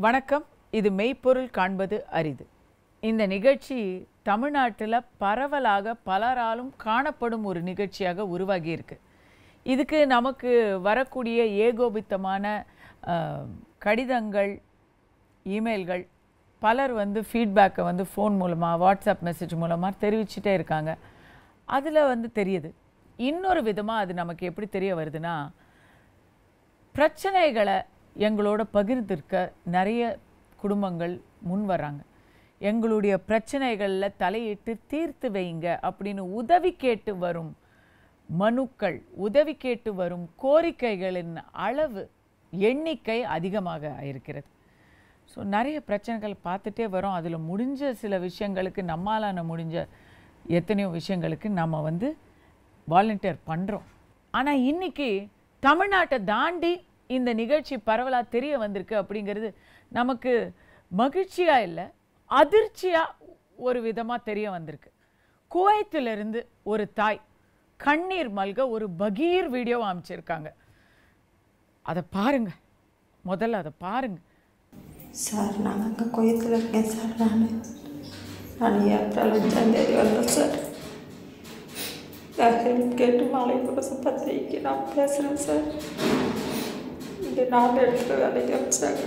வணக்கம் இது மெய்ப்பொருள் காண்பது அரிது இந்த நிகழ்ச்சி தமிழ்நாட்டில் பரவலாக பலராலும் காணப்படும் ஒரு நிகழ்ச்சியாக உருவாகி இருக்கு இதுக்கு நமக்கு வரக்கூடிய ஏகோபித்தமான அஹ், கடிதங்கள் இமெயில்கள் பலர் வந்து ஃபீட்பேக்கை வந்து ஃபோன் மூலமாக வாட்ஸ்அப் மெசேஜ் மூலமாக தெரிவிச்சிட்டே இருக்காங்க அதில் வந்து தெரியுது இன்னொரு விதமாக அது நமக்கு எப்படி தெரிய வருதுன்னா பிரச்சனைகளை எங்களோட பகிர்ந்திருக்க நிறைய குடும்பங்கள் முன் வர்றாங்க எங்களுடைய பிரச்சனைகளில் தலையிட்டு தீர்த்து வைங்க அப்படின்னு உதவி கேட்டு வரும் மனுக்கள் உதவி கேட்டு வரும் கோரிக்கைகளின் அளவு எண்ணிக்கை அதிகமாக இருக்கிறது ஸோ நிறைய பிரச்சனைகள் பார்த்துட்டே வரோம் அதில் முடிஞ்ச சில விஷயங்களுக்கு நம்மாலான முடிஞ்ச எத்தனையோ விஷயங்களுக்கு நம்ம வந்து வாலண்டியர் பண்ணுறோம் ஆனால் இன்னைக்கு தமிழ்நாட்டை தாண்டி இந்த நிகழ்ச்சி பரவலாக தெரிய வந்திருக்கு அப்படிங்கிறது நமக்கு மகிழ்ச்சியாக இல்லை அதிர்ச்சியாக ஒரு விதமாக தெரிய வந்திருக்கு குவைத்திலிருந்து ஒரு தாய் கண்ணீர் மல்க ஒரு பகீர் வீடியோ அமைச்சிருக்காங்க அதை பாருங்க முதல்ல அதை பாருங்க சார் நான் அங்கே கோயத்தில் இருக்கேன் சார் நான் நான் ஏப்ரல் அஞ்சாந்தேதி வந்தேன் சார் நான் ஹெல்ப் கேட்டு மாலை குரசு பத்திரிக்கை நான் பேசுகிறேன் சார் இங்கே நாலு இடத்துல வேலைக்கு வச்சாங்க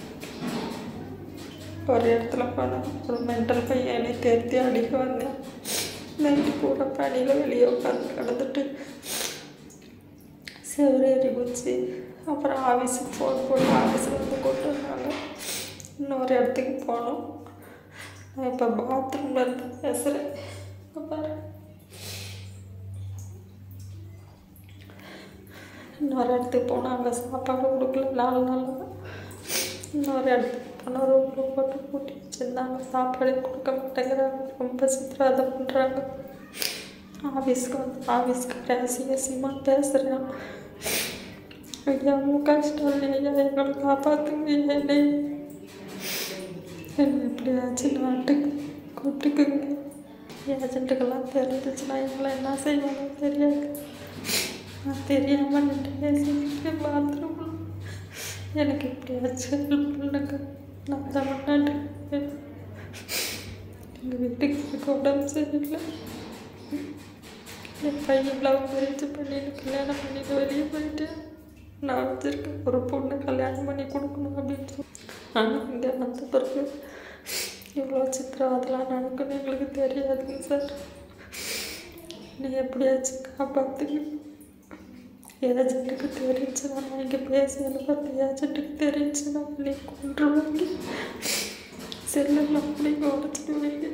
ஒரு இடத்துல போனேன் ஒரு மென்டல் பையனை தேர்த்தி அடிக்க வந்தேன் நைட்டு கூட பனியில் வெளியே உட்காந்து கிடந்துட்டு செவரேறி குச்சி அப்புறம் ஆஃபீஸுக்கு ஃபோன் போட்டு ஆஃபீஸில் வந்து கொண்டு வந்தாங்க இன்னொரு இடத்துக்கு போனோம் நான் இப்போ பாத்ரூமில் இருந்து பேசுகிறேன் இங்க பாரு இன்னொரு இடத்துக்கு போனால் அங்கே சாப்பாடு கொடுக்கல நாலு நாள் இன்னொரு இடத்துக்கு போனால் ரூமில் போட்டு பூட்டி வச்சுருந்தாங்க சாப்பாடு கொடுக்க மாட்டேங்கிறாங்க ரொம்ப சித்திராதம் பண்ணுறாங்க ஆஃபீஸ்க்கு வந்து ஆஃபீஸ்க்கு அசிங்க அசிங்கமாக பேசுகிறேன் ஐயா உங்கள் கஷ்டம் இல்லையா எங்களை காப்பாற்றுங்க என்னை என்னை எப்படியாச்சும் நாட்டுக்கு கூப்பிட்டுக்குங்க ஏஜென்ட்டுக்கெல்லாம் தெரிஞ்சிச்சுன்னா எங்களை என்ன செய்வாங்க தெரியாது நான் தெரியாமல் நின்று பேசிக்கிட்டு பாத்ரூமில் எனக்கு எப்படியாச்சும் ஹெல்ப் பண்ணுங்க நான் தமிழ்நாட்டுக்கு எங்கள் வீட்டுக்கு எனக்கு உடம்பு சரியில்லை என் பையன் லவ் மேரேஜ் பண்ணிட்டு கல்யாணம் பண்ணிட்டு வெளியே போயிட்டு நான் வச்சிருக்கேன் ஒரு பொண்ணு கல்யாணம் பண்ணி கொடுக்கணும் அப்படின்னு சொல்லி ஆனால் இங்கே வந்த பிறகு இவ்வளோ சித்திரவதெல்லாம் நடக்குன்னு எங்களுக்கு தெரியாதுங்க சார் நீ எப்படியாச்சும் காப்பாற்றுங்க ஏஜென்ட்டுக்கு தெரிஞ்சுன்னா நான் இங்கே பேசியது பார்த்து ஏஜென்ட்டுக்கு தெரிஞ்சுன்னா நீ கொண்டுருவாங்க செல்லெல்லாம் பிடிங்க உடச்சிடுவீங்க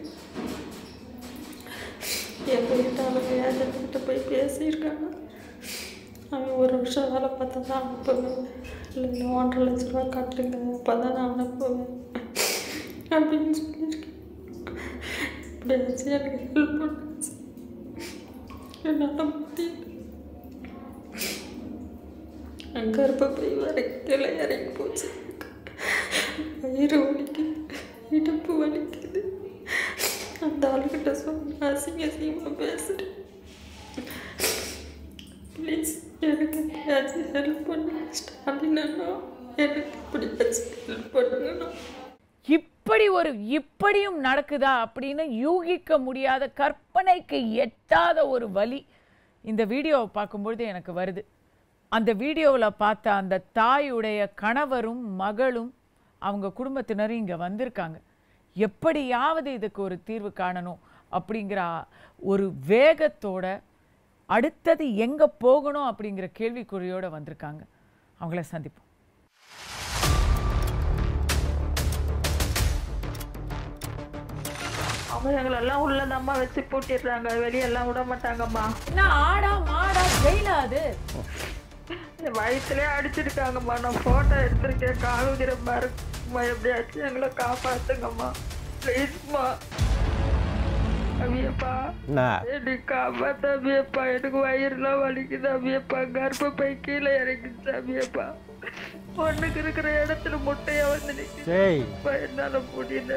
எங்கள் வீட்டாளுங்க ஏஜென்ட்கிட்ட போய் பேசியிருக்காங்க அவன் ஒரு வருஷம் வேலை பார்த்தா தான் அனுப்புவேன் இல்லைன்னா ஒன்றரை லட்ச ரூபா கட்டுங்க அப்போ தான் நான் அனுப்புவேன் அப்படின்னு சொல்லியிருக்கேன் எப்படியாச்சும் எனக்கு ஹெல்ப் பண்ணுங்க சார். என்னால் முடியல என் கர்ப்பப்பை வரைக்கும் இறங்கி போச்சு வயிறு வலிக்குது இடுப்பு வலிக்குது அந்த ஆளுகிட்ட சொன்ன அசிங்க அசிங்கமாக பேசுகிறேன் ப்ளீஸ் எனக்கு எப்படியாச்சும் ஹெல்ப் பண்ணுங்க ஸ்டாலின் அண்ணா எனக்கு எப்படியாச்சும் ஹெல்ப் பண்ணுங்கண்ணா இப்படி ஒரு இப்படியும் நடக்குதா அப்படின்னு யூகிக்க முடியாத கற்பனைக்கு எட்டாத ஒரு வலி இந்த வீடியோவை பார்க்கும்பொழுது எனக்கு வருது அந்த வீடியோவில் பார்த்த அந்த தாயுடைய கணவரும் மகளும் அவங்க குடும்பத்தினரும் இங்கே வந்திருக்காங்க எப்படியாவது இதுக்கு ஒரு தீர்வு காணணும் அப்படிங்கிற ஒரு வேகத்தோட அடுத்தது எங்கே போகணும் அப்படிங்கிற கேள்விக்குறியோடு வந்திருக்காங்க அவங்கள சந்திப்போம் அவங்க எங்களெல்லாம் உள்ளதாம்மா வச்சு பூட்டிடுறாங்க வெளியெல்லாம் விட மாட்டாங்கம்மா என்ன ஆடா மாடா ஜெயிலா அது என் வயிற்றுலேயே அடிச்சிருக்காங்கம்மா நான் ஃபோட்டோ எடுத்திருக்கேன் காமிக்கிற பாருங்கம்மா எப்படியாச்சும் எங்களை காப்பாத்துங்கம்மா ப்ளீஸ்மா அவியப்பா நான் என்னை காப்பாத்த அவியப்பா எனக்கு வயிறுலாம் வலிக்குது அவியப்பா கர்ப்பப்பை கீழே இறங்கிச்சு அவியப்பா பொண்ணுக்கு இருக்கிற இடத்துல முட்டையா வந்து நிற்குது டேய் அப்பா, என்னால முடியல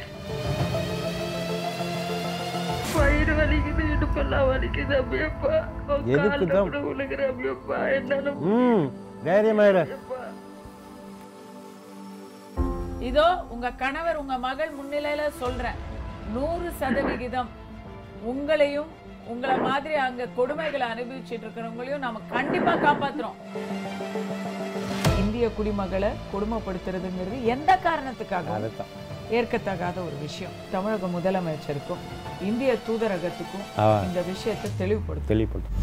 வயிறு வலிக்குது இடுப்பெல்லாம் வலிக்குது அப்படியப்பா எதுக்கு காலில் தான்? கூட விழுகிற அப்படியப்பா என்னால ம் தைரியமாயிரு முடியலப்பா. இதோ உங்க கணவர் உங்க மகள் முன்னிலையில சொல்றேன் நூறு சதவிகிதம் உங்களையும் உங்களை மாதிரி அங்க கொடுமைகளை அனுபவிச்சுட்டு இருக்கிறவங்களையும் நாம கண்டிப்பா காப்பாத்துறோம் இந்திய குடிமகளை கொடுமைப்படுத்துறதுங்கிறது எந்த காரணத்துக்காக அதுதான் ஏற்கத்தகாத ஒரு விஷயம் தமிழக முதலமைச்சருக்கும் இந்திய தூதரகத்துக்கும் ஆ. இந்த விஷயத்தை தெளிவுபடுத்தும் தெளிவுபடுத்தும்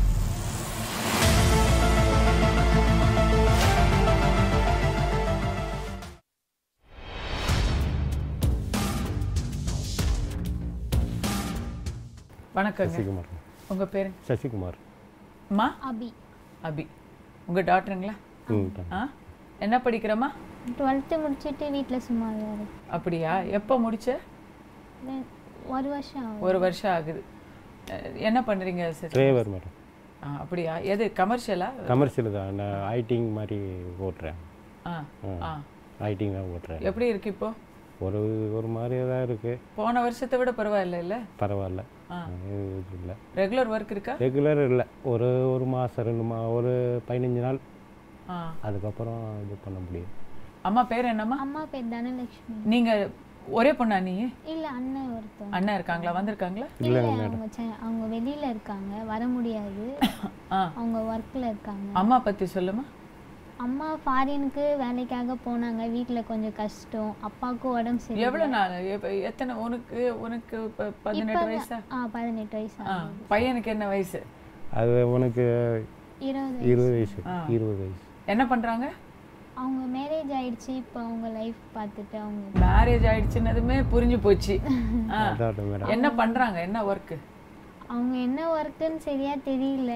வணக்கங்க சசிகுமார் உங்க பேரு சசிகுமார் அம்மா அபி அபி உங்க டாக்டருங்களா ம் ஆ என்ன படிக்கிறம்மா டுவெல்த்து முடிச்சுட்டு வீட்டில் சும்மா தான் இருக்கு. அப்படியா எப்போ முடிச்ச Then ஒரு வருஷம் ஆகுது ஒரு வருஷம் ஆகுது அஹ், என்ன பண்றீங்க சரி டிரைவர் மேடம் ஆ, அப்படியா எது கமர்ஷியலா கமர்ஷியல் தான் நான் ஐட்டிங் மாதிரி ஓட்டுறேன் ஆ ஆ ஐட்டிங் தான் ஓட்டுறேன் எப்படி இருக்கு இப்போ ஒரு ஒரு மாதிரியே தான் இருக்குது போன வருஷத்தை விட பரவாயில்ல இல்ல பரவாயில்ல ஆ. இது இல்லை ரெகுலர் ஒர்க் இருக்கா ரெகுலர் இல்லை ஒரு ஒரு மாதம் ரெண்டு மா ஒரு பதினஞ்சு நாள் ஆ அதுக்கப்புறம் இது பண்ண முடியும் அம்மா பேர் என்னம்மா அம்மா பேர் தனலட்சுமி நீங்க ஒரே பொண்ணா நீ இல்ல அண்ணன் ஒருத்தவங்க அண்ணன் இருக்காங்களா வந்திருக்காங்களா இல்ல அவங்க செ- அவங்க வெளியில இருக்காங்க வர முடியாது ஆ அவங்க ஒர்க்ல இருக்காங்க அம்மா பத்தி சொல்லுமா அம்மா ஃபாரினுக்கு வேலைக்காக போனாங்க வீட்ல கொஞ்சம் கஷ்டம் அப்பாவுக்கும் உடம்பு சரி எவ்வளவு நாள் எப்ப- எத்தனை உனக்கு உனக்கு இப்ப பதினெட்டு வயசா ஆ பதினெட்டு வயசு ஆ பையனுக்கு என்ன வயசு அது உனக்கு இருபது இருபது வயசு இருபது வயசு என்ன பண்றாங்க அவங்க மேரேஜ் ஆயிடுச்சு இப்போ அவங்க லைஃப் பார்த்துட்டு அவங்க மேரேஜ் ஆயிடுச்சுன்னதுமே புரிஞ்சு போச்சு ஆ. அதான் மேடம் என்ன பண்றாங்க என்ன ஒர்க்கு அவங்க என்ன ஒர்க்குன்னு சரியா தெரியல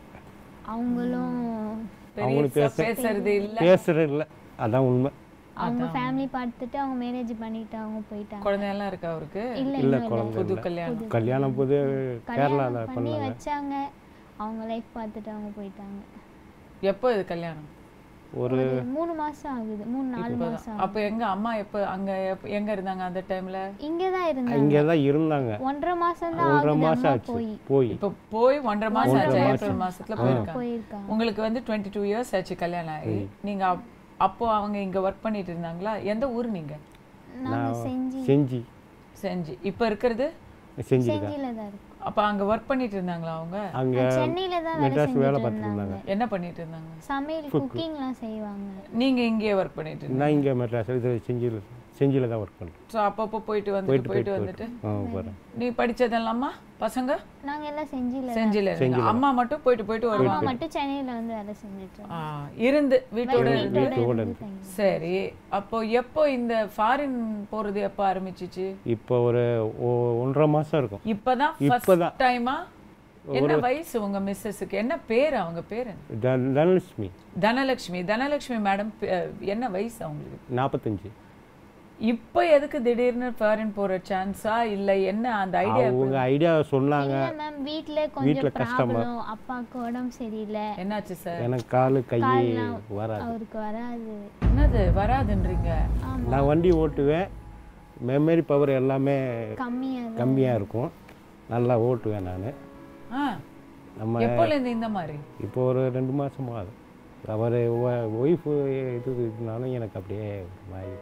அவங்களும் பெரிய பேசுறது இல்ல பேசுறது இல்லை அதான் உண்மை அவங்க ஃபேமிலி பார்த்துட்டு அவங்க மேரேஜ் பண்ணிட்டு அவங்க போயிட்டாங்க குழந்தையெல்லாம் இருக்கா அவருக்கு இல்ல இல்லை இன்னும் இல்ல குழந்தை புது இல்லை கல்யாணம் கல்யாணம் போது கேரளாவில் கல்யாணம் பண்ணி பண்ணாங்க வச்சாங்க அவங்க லைஃப் பார்த்துட்டு அவங்க போயிட்டாங்க எப்போ இது கல்யாணம் ஒரு ஒரு மூணு மாசம் ஆகுது மூணு நாலு மாசம் அப்ப எங்க அம்மா எப்ப அங்க எப்ப- எங்க இருந்தாங்க அந்த டைம்ல இங்கே தான் இருந்தாங்க இங்கே தான் இருந்தாங்க ஒன்றரை மாசம் தான் ஒன்றரை ஆகுது மாதம் அம்மா ஆச்சு போய் போய் இப்ப போய் ஒன்றரை மாசம் ஆச்சு ஏப்ரல் மாசத்துல போயிருக்காங்க போயிருக்காங்க உங்களுக்கு வந்து டுவெண்ட்டி டூ இயர்ஸ் ஆச்சு கல்யாணம் ஆகி நீங்க அப்- அப்போ அவங்க இங்க ஒர்க் பண்ணிட்டு இருந்தாங்களா எந்த ஊர் நீங்க நாங்க செஞ்சு செஞ்சு செஞ்சு இப்ப இருக்கிறது செஞ்சு தான் செஞ்சில தான் இருக்கோம் அப்ப அங்க ஒர்க் பண்ணிட்டு இருந்தாங்களா அவங்க அங்கே சென்னையில தான் வேலை மெட்ராஸ் வேலை செஞ்சுட்டு பார்த்துட்டு இருந்தாங்க இருந்தாங்க என்ன பண்ணிட்டு இருந்தாங்க சமையல் குக்கிங்லாம் செய்வாங்க நீங்க இங்கேயே ஒர்க் பண்ணிட்டு இருந்தீங்க நான் இங்கே மெட்ராஸ் இது செஞ்சியில் செஞ்சியில் தான் ஒர்க் பண்ணுறேன் ஸோ அப்பப்போ போயிட்டு வந்துட்டு போயிட்டு வந்துட்டு ஆ போகிறேன் நீ படிச்சதெல்லாமா பசங்க நாங்க எல்லாம் செஞ்சில செஞ்சில இருந்தீங்க. அம்மா மட்டும் போயிட்டு போயிட்டு அம்மா வருவாங்க மட்டும் சென்னையில வந்து வேலை செஞ்சுட்டு ஆ, இருந்து வீட்டோட இருந்து வீட்டோட இருந்து தங்கி சரி அப்போ எப்போ இந்த ஃபாரின் போறது எப்போ ஆரம்பிச்சிச்சு இப்போ ஒரு ஒ- ஒன்றரை மாதம் இருக்கும் இப்பதான் இப்பதான். ஃபர்ஸ்ட் டைமா என்ன வயசு உங்க மிஸ்ஸஸுக்கு என்ன பேர் அவங்க பேர் என்ன தன- தனலட்சுமி தனலட்சுமி தனலட்சுமி மேடம் என்ன வயசு அவங்களுக்கு நாற்பத்தஞ்சு இப்போ எதுக்கு திடீர்னு ஃபாரின் போற சான்ஸா இல்ல என்ன அந்த ஐடியா அவங்க ஐடியா சொன்னாங்க இல்ல மேம் வீட்ல வீட்ல கொஞ்சம் கஷ்டமா. ப்ராப்ளம் அப்பாவுக்கு உடம்பு சரியில்லை என்னாச்சு சார் எனக்கு காலு கை கால்லாம் வராது அவருக்கு வராது என்னது வராதுன்றீங்க ஆமா நான் வண்டி ஓட்டுவேன் மெமரி பவர் எல்லாமே கம்மியா தான் கம்மியாக இருக்கும் நல்லா ஓட்டுவேன் நான் ஆ நம்ம எப்போல இருந்து இந்த மாதிரி இப்போ ஒரு ரெண்டு மாதமாக ஆகுது அவர் ஒய்ஃபு இது இருந்தாலும் எனக்கு அப்படியே மாறி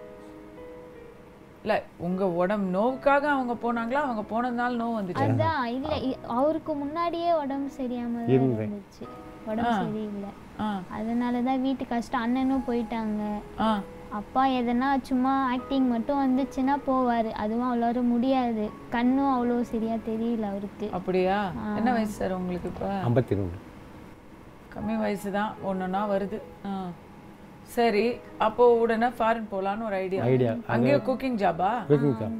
இல்ல உங்க உடம்பு நோவுக்காக அவங்க போனாங்களா அவங்க போனதுனால நோவு வந்துச்சு அதான் இல்ல இ- அவருக்கு முன்னாடியே உடம்பு சரியாம தான் இருந்தேன். இருந்துச்சு உடம்பு சரியில்லை ஆ அதனாலதான் வீட்டு கஷ்டம் அண்ணனும் போயிட்டாங்க ஆ அப்பா எதனா சும்மா ஆக்டிங் மட்டும் வந்துச்சுன்னா போவாரு அதுவும் அவ்வளோ முடியாது கண்ணும் அவ்வளோ சரியா தெரியல அவருக்கு அப்படியா என்ன வயசு சார் உங்களுக்கு இப்போ ஐம்பத்தி ரெண்டு கம்மி வயசு தான் ஒன்றுனா வருது ஆ சரி அப்போ உடனே ஃபாரின் போகலான்னு ஒரு ஐடியா ஐடியா அங்கேயே குக்கிங் ஜாபா குக்கிங் தான்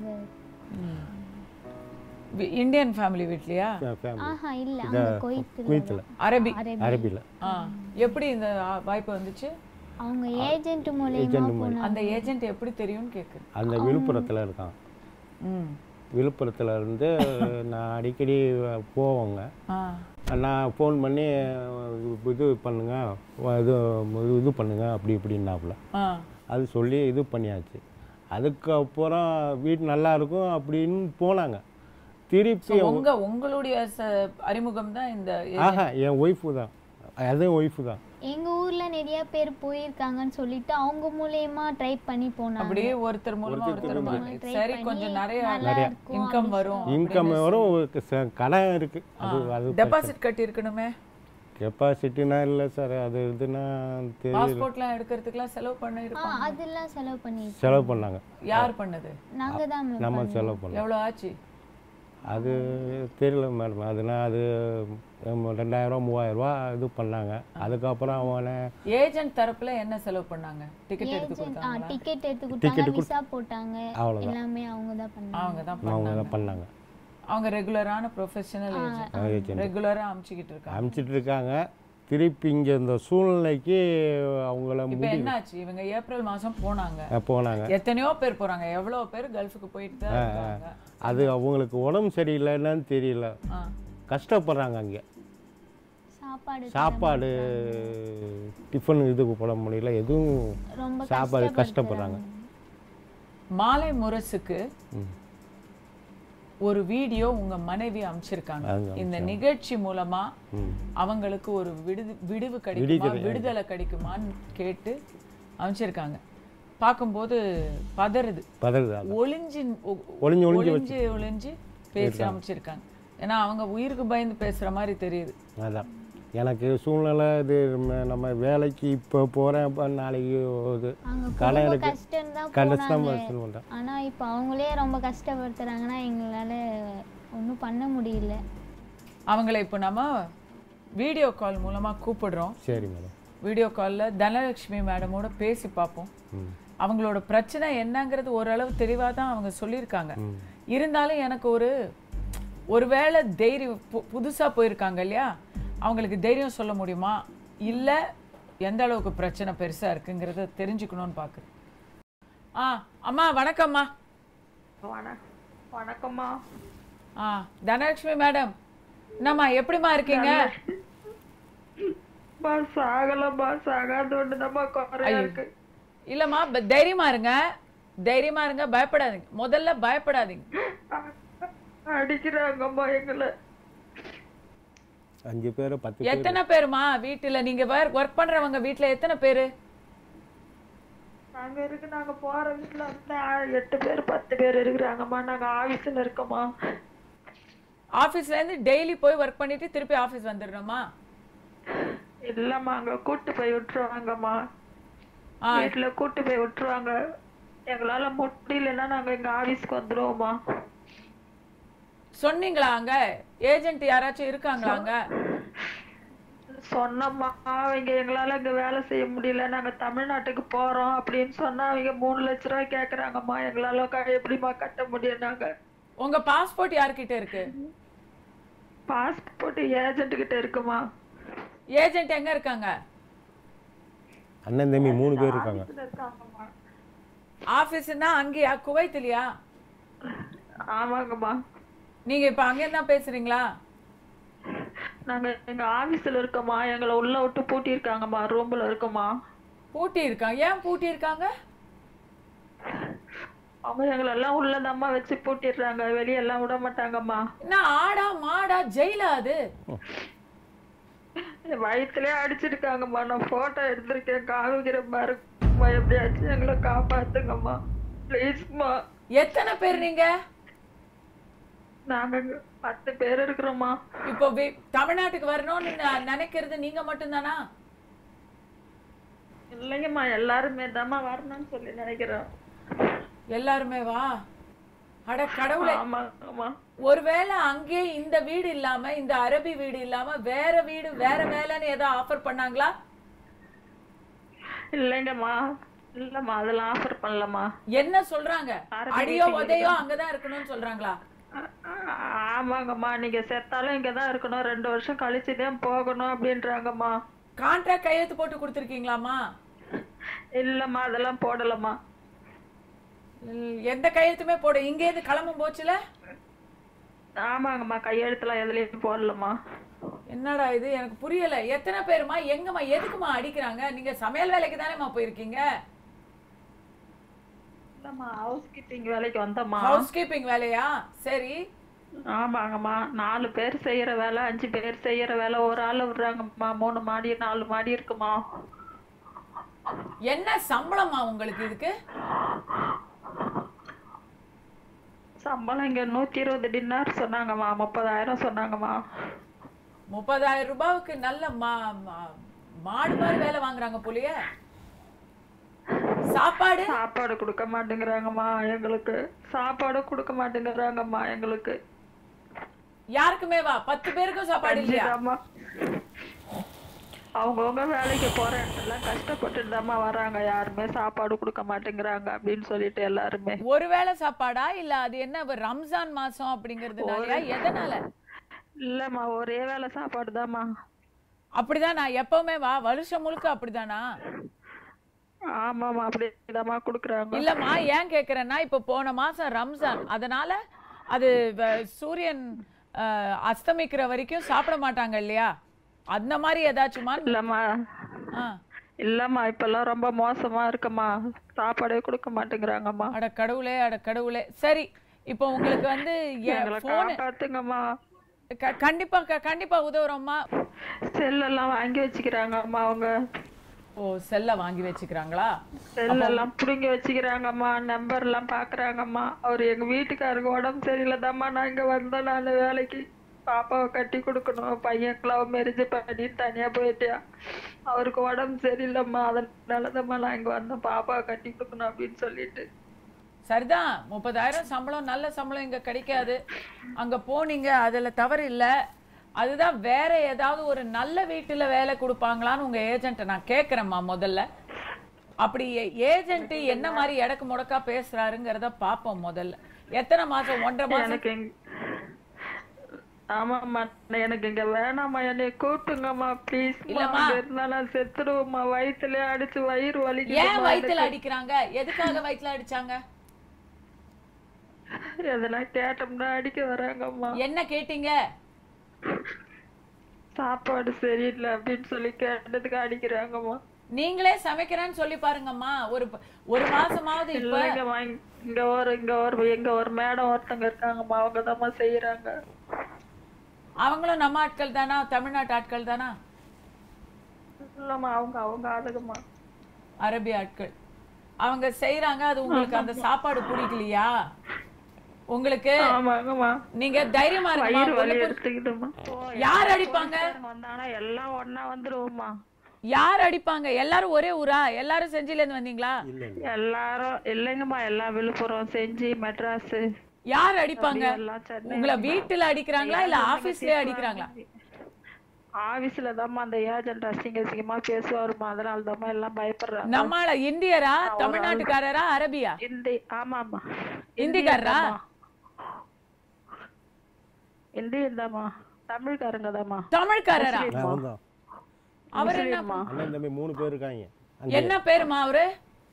இந்தியன் ஃபேமிலி வீட்லையா ஃபேமிலி ஆஹா இல்ல அங்க கோயத்துல குவைத்தில் அரபி அரபியில் ஆ எப்படி இந்த ஆ, வாய்ப்பு வந்துச்சு அவங்க ஏஜென்ட் மூலியமா போனாங்க அந்த ஏஜென்ட் எப்படி தெரியும்னு கேட்குறேன் அந்த விழுப்புரத்தில் இருக்கான் ம் விழுப்புரத்தில் இருந்து நான் அடிக்கடி போவோங்க ஆ நான் ஃபோன் பண்ணி இது பண்ணுங்க இது இது பண்ணுங்க அப்படி இப்படின்னாப்புல ஆ அது சொல்லி இது பண்ணியாச்சு அதுக்கப்புறம் வீடு நல்லா இருக்கும் அப்படின்னு போனாங்க திருப்பி உங்க உங்களுடைய ச- அறிமுகம் தான் இந்த ஆஹா என் ஒய்ஃபு தான் அதே ஒய்ஃபு தான் எங்க ஊர்ல நிறைய பேர் போயிருக்காங்கன்னு சொல்லிட்டு அவங்க மூலியமா ட்ரை பண்ணி போனாங்க அப்படியே ஒருத்தர் மூலமா ஒருத்தர் மூலமா. try சரி பண்ணி கொஞ்சம் நிறைய நல்லா இருக்கும் இன்கம் வரும் இன்கம் வரும் ஒரு ச- கடன் இருக்குது அது அது டெபாசிட் கட்டி இருக்கணுமே கெப்பாசிட்டினா இல்லை சார் அது இதுனா தெரியல பாஸ்போர்ட்லாம் எடுக்கிறதுக்குலாம் செலவு பண்ண ஆ இருக்கும் அதெல்லாம் செலவு பண்ணி செலவு பண்ணாங்க யார் பண்ணது நாங்க தான் ma'am நம்ம செலவு பண்ணோம் எவ்வளவு ஆச்சு அது தெரியல மேடம் அதுனா அது ஹம், ரெண்டாயிரம் மூவாயிரம் ரூபா இது பண்ணாங்க அதுக்கப்புறம் அவனை ஏஜென்ட் தரப்புல என்ன செலவு பண்ணாங்க டிக்கெட் எடுத்து ஏஜென்ட் ஆ கொடுத்தாங்களா டிக்கெட் எடுத்து கொடுத்தாங்க விசா போட்டாங்க அவ்வளோதான் எல்லாமே அவங்க தான் பண்ணாங்க அவங்க தான் அவங்க பண்ணாங்க தான் பண்ணாங்க அவங்க ரெகுலரான ப்ரொஃபஷனல் ஏஜென்ட் ஏஜென்ட் ரெகுலரா அமுச்சிக்கிட்டு இருக்காங்க அனுப்பிச்சிட்டு இருக்காங்க திருப்பி இங்கே இந்த சூழ்நிலைக்கு அவங்கள இப்போ முடி என்னாச்சு இவங்க ஏப்ரல் மாசம் போனாங்க அஹ் போனாங்க எத்தனையோ பேர் போறாங்க எவ்வளவு பேர் கல்ஃபுக்கு போயிட்டு தான் இருக்காங்க அது அவங்களுக்கு உடம்பு சரியில்லைன்னு தெரியல ஆ. கஷ்டப்படுறாங்க அங்கே சாப்பாடு சாப்பாடு டிஃபன் இதுக்கு போட முடியல எதுவும் ரொம்ப சாப்பாடு கஷ்டப்படுறாங்க மாலை முரசுக்கு ம். ஒரு வீடியோ உங்க மனைவி அமைச்சிருக்காங்க அவங்க இந்த நிகழ்ச்சி மூலமா ம். அவங்களுக்கு ஒரு விடுது விடுவு கிடைக்குமா விடுதலை கிடைக்குமான்னு கேட்டு அமைச்சிருக்காங்க பார்க்கும்போது பதறுது பதறுது அது. ஒளிஞ்சு ஒ- ஒளிஞ்சு ஒளிஞ்சு ஒளிஞ்சு ஒளிஞ்சு பேசி அமைச்சிருக்காங்க ஏன்னா அவங்க உயிருக்கு பயந்து பேசுற மாதிரி தெரியுது அதான் எனக்கு சூழ்நிலை இது ம- நம்ம வேலைக்கு இப்போ போகிறேன் இப்போ நாளைக்கு இது அங்க கடன் ரொம்ப இருக்கு கஷ்டம் தான் கஷ்டம் போனாங்க பண்ணுறேன் ஆனா இப்போ அவங்களே ரொம்ப கஷ்டப்படுத்துறாங்கன்னா எங்களால ஒன்றும் பண்ண முடியல அவங்கள இப்போ நம்ம வீடியோ கால் மூலமா கூப்பிடுறோம் சரி மேடம் வீடியோ காலில் தனலட்சுமி மேடமோட பேசி பார்ப்போம் ம் அவங்களோட பிரச்சனை என்னங்கிறது ஓரளவு தெளிவாக தான் அவங்க சொல்லியிருக்காங்க இருந்தாலும் எனக்கு ஒரு ஒருவேளை தைரியம் பு- புதுசா போயிருக்காங்க இல்லையா அவங்களுக்கு தைரியம் சொல்ல முடியுமா இல்லை எந்த அளவுக்கு பிரச்சனை பெருசா இருக்குங்கிறத தெரிஞ்சுக்கணும்னு பார்க்குறேன் ஆ அம்மா வணக்கம்மா வண வணக்கம்மா ஆ தனலட்சுமி மேடம் என்னம்மா எப்படிம்மா இருக்கீங்க பா சாகலம்மா சாகாத ஒண்ணுதாம்மா குறையா இருக்கு இல்லைம்மா ப- தைரியமா இருங்க தைரியமா இருங்க பயப்படாதீங்க முதல்ல பயப்படாதீங்க அடிக்கிறாங்கம்மா எங்களை அஞ்சு பேர் பத்து பேர் எத்தனை பேருமா வீட்டுல நீங்க ஒர்க் பண்றவங்க வீட்டுல எத்தனை பேரு நாங்க இருக்கு நாங்க போற வீட்டுல வந்து ஆ- எட்டு பேர் பத்து பேர் இருக்கிறாங்கம்மா நாங்க ஆபீஸ்ல இருக்கோம்மா ஆபீஸ்ல இருந்து டெய்லி போய் ஒர்க் பண்ணிட்டு திருப்பி ஆபீஸ் வந்துடுறோமா இல்லம்மா அங்க கூட்டு போய் விட்டுருவாங்கம்மா ஆ வீட்டுல கூட்டு போய் விட்டுருவாங்க எங்களால முடியலன்னா நாங்க எங்க ஆபீஸ்க்கு வந்துருவோம்மா சொன்னீங்களா அங்க ஏஜென்ட் யாராச்சும் இருக்காங்களா அங்க சொன்னம்மா அவங்க எங்களால இங்க வேலை செய்ய முடியல நாங்க தமிழ்நாட்டுக்கு போறோம் அப்படின்னு சொன்னா அவங்க மூணு லட்ச ரூபாய் கேக்குறாங்கம்மா எங்களால க- எப்படிம்மா கட்ட முடியும் நாங்க உங்க பாஸ்போர்ட் யார்கிட்ட இருக்கு பாஸ்போர்ட் ஏஜென்ட் கிட்ட இருக்குமா ஏஜென்ட் எங்க இருக்காங்க அண்ணன் தம்பி மூணு பேர் இருக்காங்க இருக்காங்கம்மா ஆபீஸ்னா அங்கேயா குவைத்திலையா ஆமாங்கம்மா நீங்க இப்ப அங்கே தான் பேசுறீங்களா நாங்க எங்க ஆபீஸ்ல இருக்கோம்மா எங்களை உள்ள விட்டு பூட்டி இருக்காங்கம்மா ரூம்ல இருக்கோம்மா பூட்டி இருக்காங்க ஏன் பூட்டி இருக்காங்க அவங்க எங்களை எல்லாம் உள்ளதாம்மா வச்சு பூட்டிடுறாங்க வெளியெல்லாம் விட மாட்டாங்கம்மா என்ன ஆடா மாடா ஜெயிலா அது வயிற்றுலயே அடிச்சிருக்காங்கம்மா நான் போட்டோ எடுத்திருக்கேன் காமிக்கிற பாருங்கம்மா எப்படியாச்சும் எங்களை காப்பாத்துங்கம்மா ப்ளீஸ்மா எத்தனை பேர் நீங்க நாங்க இங்க பத்து பேர் இருக்கிறோம்மா இப்போ வி- தமிழ்நாட்டுக்கு வரணும்னு ந- நினைக்கிறது நீங்க மட்டும்தானா இல்லைங்கம்மா எல்லாருமே தாம்மா வரணும்னு சொல்லி நினைக்கிறோம் எல்லாருமே வா அட கடவுளே ஆமாங்கம்மா ஒருவேளை அங்கேயே இந்த வீடு இல்லாம இந்த அரபி வீடு இல்லாம வேற வீடு வேற வேலைன்னு ஏதோ ஆஃபர் பண்ணாங்களா இல்லைங்கம்மா இல்லம்மா அதெல்லாம் ஆஃபர் பண்ணலம்மா என்ன சொல்றாங்க அரபி அடியோ வீட்டுக்கு உதையோ அங்கதான் இருக்கணும்னு சொல்றாங்களா ஆ- ஆ- ஆமாங்கம்மா நீங்க செத்தாலும் இங்கதான் இருக்கணும் ரெண்டு வருஷம் கழிச்சு தான் போகணும் அப்படின்றாங்கம்மா கான்ட்ராக்ட் கையெழுத்து போட்டு கொடுத்துருக்கீங்களாமா இல்லம்மா அதெல்லாம் போடலம்மா எந்த கையெழுத்துமே போட இங்கே இருந்து கிளம்பும் போச்சுல ஆமாங்கம்மா கையெழுத்துலாம் எதுலயும் போடலம்மா என்னடா இது எனக்கு புரியல எத்தனை பேருமா எங்கம்மா எதுக்குமா அடிக்கிறாங்க நீங்க சமையல் வேலைக்கு தானேம்மா போயிருக்கீங்க இல்லம்மா ஹவுஸ் கீப்பிங் வேலைக்கு வந்தம்மா ஹவுஸ் கீப்பிங் வேலையா சரி ஆமாங்கம்மா நாலு பேர் செய்யற வேலை அஞ்சு பேர் செய்யற வேலை ஒரு ஆள் விடுறாங்கம்மா மூணு மாடி நாலு மாடி இருக்குமா என்ன சம்பளமா உங்களுக்கு இதுக்கு சம்பளம் இங்க நூத்தி இருபது டின்னார் சொன்னாங்கம்மா முப்பதாயிரம் சொன்னாங்கம்மா முப்பதாயிரம் ரூபாய்க்கு நல்ல மா மா- மாடு மாதிரி வேலை வாங்குறாங்க போலயே சாப்பாடு சாப்பாடு கொடுக்க மாட்டேங்கிறாங்கம்மா எங்களுக்கு சாப்பாடு கொடுக்க மாட்டேங்கிறாங்கம்மா எங்களுக்கு யாருக்குமே வா பத்து பேருக்கும் சாப்பாடு இல்லையா கஞ்சிதாம்மா அவங்கவுங்க வேலைக்கு போற இடத்துலாம் கஷ்டப்பட்டுட்டு தாம்மா வராங்க யாருமே சாப்பாடு கொடுக்க மாட்டேங்கிறாங்க அப்படின்னு சொல்லிட்டு எல்லாருமே ஒருவேளை சாப்பாடா இல்ல அது என்ன இப்ப ரம்ஜான் மாசம் அப்படிங்கறதுனாலயா எதனால இல்லம்மா ஒரே வேளை சாப்பாடு தாம்மா அப்படிதான் நான் எப்பவுமே வா வருஷம் முழுக்க அப்படிதானா ஆமாம்மா அப்படிதாம்மா கொடுக்குறாங்க இல்லம்மா ஏன் கேக்குறேன்னா இப்ப போன மாசம் ரம்ஜான் அதனால அது வ- சூரியன் அஹ், அஸ்தமிக்கிற வரைக்கும் சாப்பிட மாட்டாங்க இல்லையா அந்த மாதிரி ஏதாச்சுமா இல்லம்மா ஆ இல்லம்மா இப்பெல்லாம் ரொம்ப மோசமா இருக்குமா சாப்பாடே கொடுக்க மாட்டேங்கிறாங்கம்மா அட கடவுளே அட கடவுளே சரி இப்போ உங்களுக்கு வந்து எங்களை போனு காப்பாத்துங்கம்மா கண்டிப்பா க- கண்டிப்பா உதவுறோம்மா செல்லெல்லாம் வாங்கி வச்சுக்கிறாங்கம்மா அவங்க ஓ செல்ல வாங்கி வச்சுக்கிறாங்களா செல்லெல்லாம் புடுங்கி வச்சுக்கிறாங்கம்மா நம்பர் எல்லாம் பாக்குறாங்கம்மா அவர் எங்க வீட்டுக்காருக்கு உடம்பு சரியில்லைதாம்மா நான் இங்க வந்தேன் நான் வேலைக்கு பாப்பாவை கட்டி கொடுக்கணும் பையன் லவ் மேரேஜ் பண்ணி தனியா போயிட்டியா அவருக்கு உடம்பு சரியில்லைம்மா அதனாலதாம்மா நான் இங்க வந்தேன் பாப்பாவை கட்டி கொடுக்கணும் அப்படின்னு சொல்லிட்டு சரிதான் முப்பதாயிரம் சம்பளம் நல்ல சம்பளம் இங்க கிடைக்காது அங்க போனீங்க அதுல தவறு இல்ல அதுதான் வேற ஏதாவது ஒரு நல்ல வீட்டுல வேலை கொடுப்பாங்களான்னு உங்க ஏஜென்ட்டை நான் கேக்குறேம்மா முதல்ல அப்படி ஏஜென்ட் என்ன மாதிரி எடக்கு முடக்கா பேசுறாருங்கிறத பாப்போம் முதல்ல எத்தனை மாசம் ஒன்றரை மாசம் எனக்கு இங்க- ஆமாம்மா எனக்கு இங்க வேணாம்மா என்னை கூட்டுங்கம்மா ப்ளீஸ் இல்லம்மா. இருந்தா நான் செத்துடுவோம்மா வயிற்றுலயே அடிச்சு வயிறு ஏன் வலிக்குதும்மா வயித்துல அடிக்கிறாங்க எதுக்காக வயித்துல அடிச்சாங்க எதனா கேட்டோம்னா அடிக்க வராங்கம்மா என்ன கேட்டீங்க சாப்பாடு சரியில்லை அப்படின்னு சொல்லி கேட்டதுக்கு அடிக்கிறாங்கம்மா நீங்களே சமைக்கிறேன்னு சொல்லி பாருங்கம்மா ஒரு ப- ஒரு மாசமாவது இப்ப இல்லைங்கம்மா இங்க- இங்க ஒரு இங்க ஒரு எங்க ஒரு மேடம் ஒருத்தங்க இருக்காங்கம்மா அவங்க தாம்மா செய்யறாங்க அவங்களும் நம்ம ஆட்கள் தானா தமிழ்நாட்டு ஆட்கள் தானா இல்லம்மா அவங்க அவங்க ஆளுங்கம்மா அரபி ஆட்கள் அவங்க செய்யறாங்க அது உங்களுக்கு அந்த சாப்பாடு பிடிக்கலையா உங்களுக்கு ஆமாங்கம்மா நீங்க தைரியமா வயிறு இருக்குமா வலி ஒண்ணு எடுத்துக்கிட்டுமா யார் அடிப்பாங்க வந்தாங்கன்னா எல்லாம் ஒண்ணா வந்துருவோம்மா யார் அடிப்பாங்க எல்லாரும் ஒரே ஊரா எல்லாரும் செஞ்சில இருந்து வந்தீங்களா இல்லை எல்லாரும் இல்லைங்கம்மா எல்லாம் விழுப்புரம் செஞ்சி மெட்ராஸ் யார் அடிப்பாங்க எல்லாம் சென்னை உங்களை வீட்டுல அடிக்கிறாங்களா இல்ல ஆபீஸ்லயே அடிக்கிறாங்களா ஆபீஸ்ல தாம்மா அந்த ஏஜென்ட் அசிங்க அசிங்கமா பேசுவாருமா அதனால தாம்மா எல்லாம் பயப்படுறாங்க நம்மால இந்தியரா தமிழ்நாட்டுக்காரரா அரபியா இந்தி ஆமாம்மா இந்திக்காரரா? இந்தியன் தாம்மா தமிழ்காரங்க தாம்மா தமிழ்காரரா நான் வந்தோம் அவர் என்ன முஸ்லீம்மா அண்ணன் தம்பி மூணு பேர் இருக்காங்க அங்கே என்ன பேருமா அவரு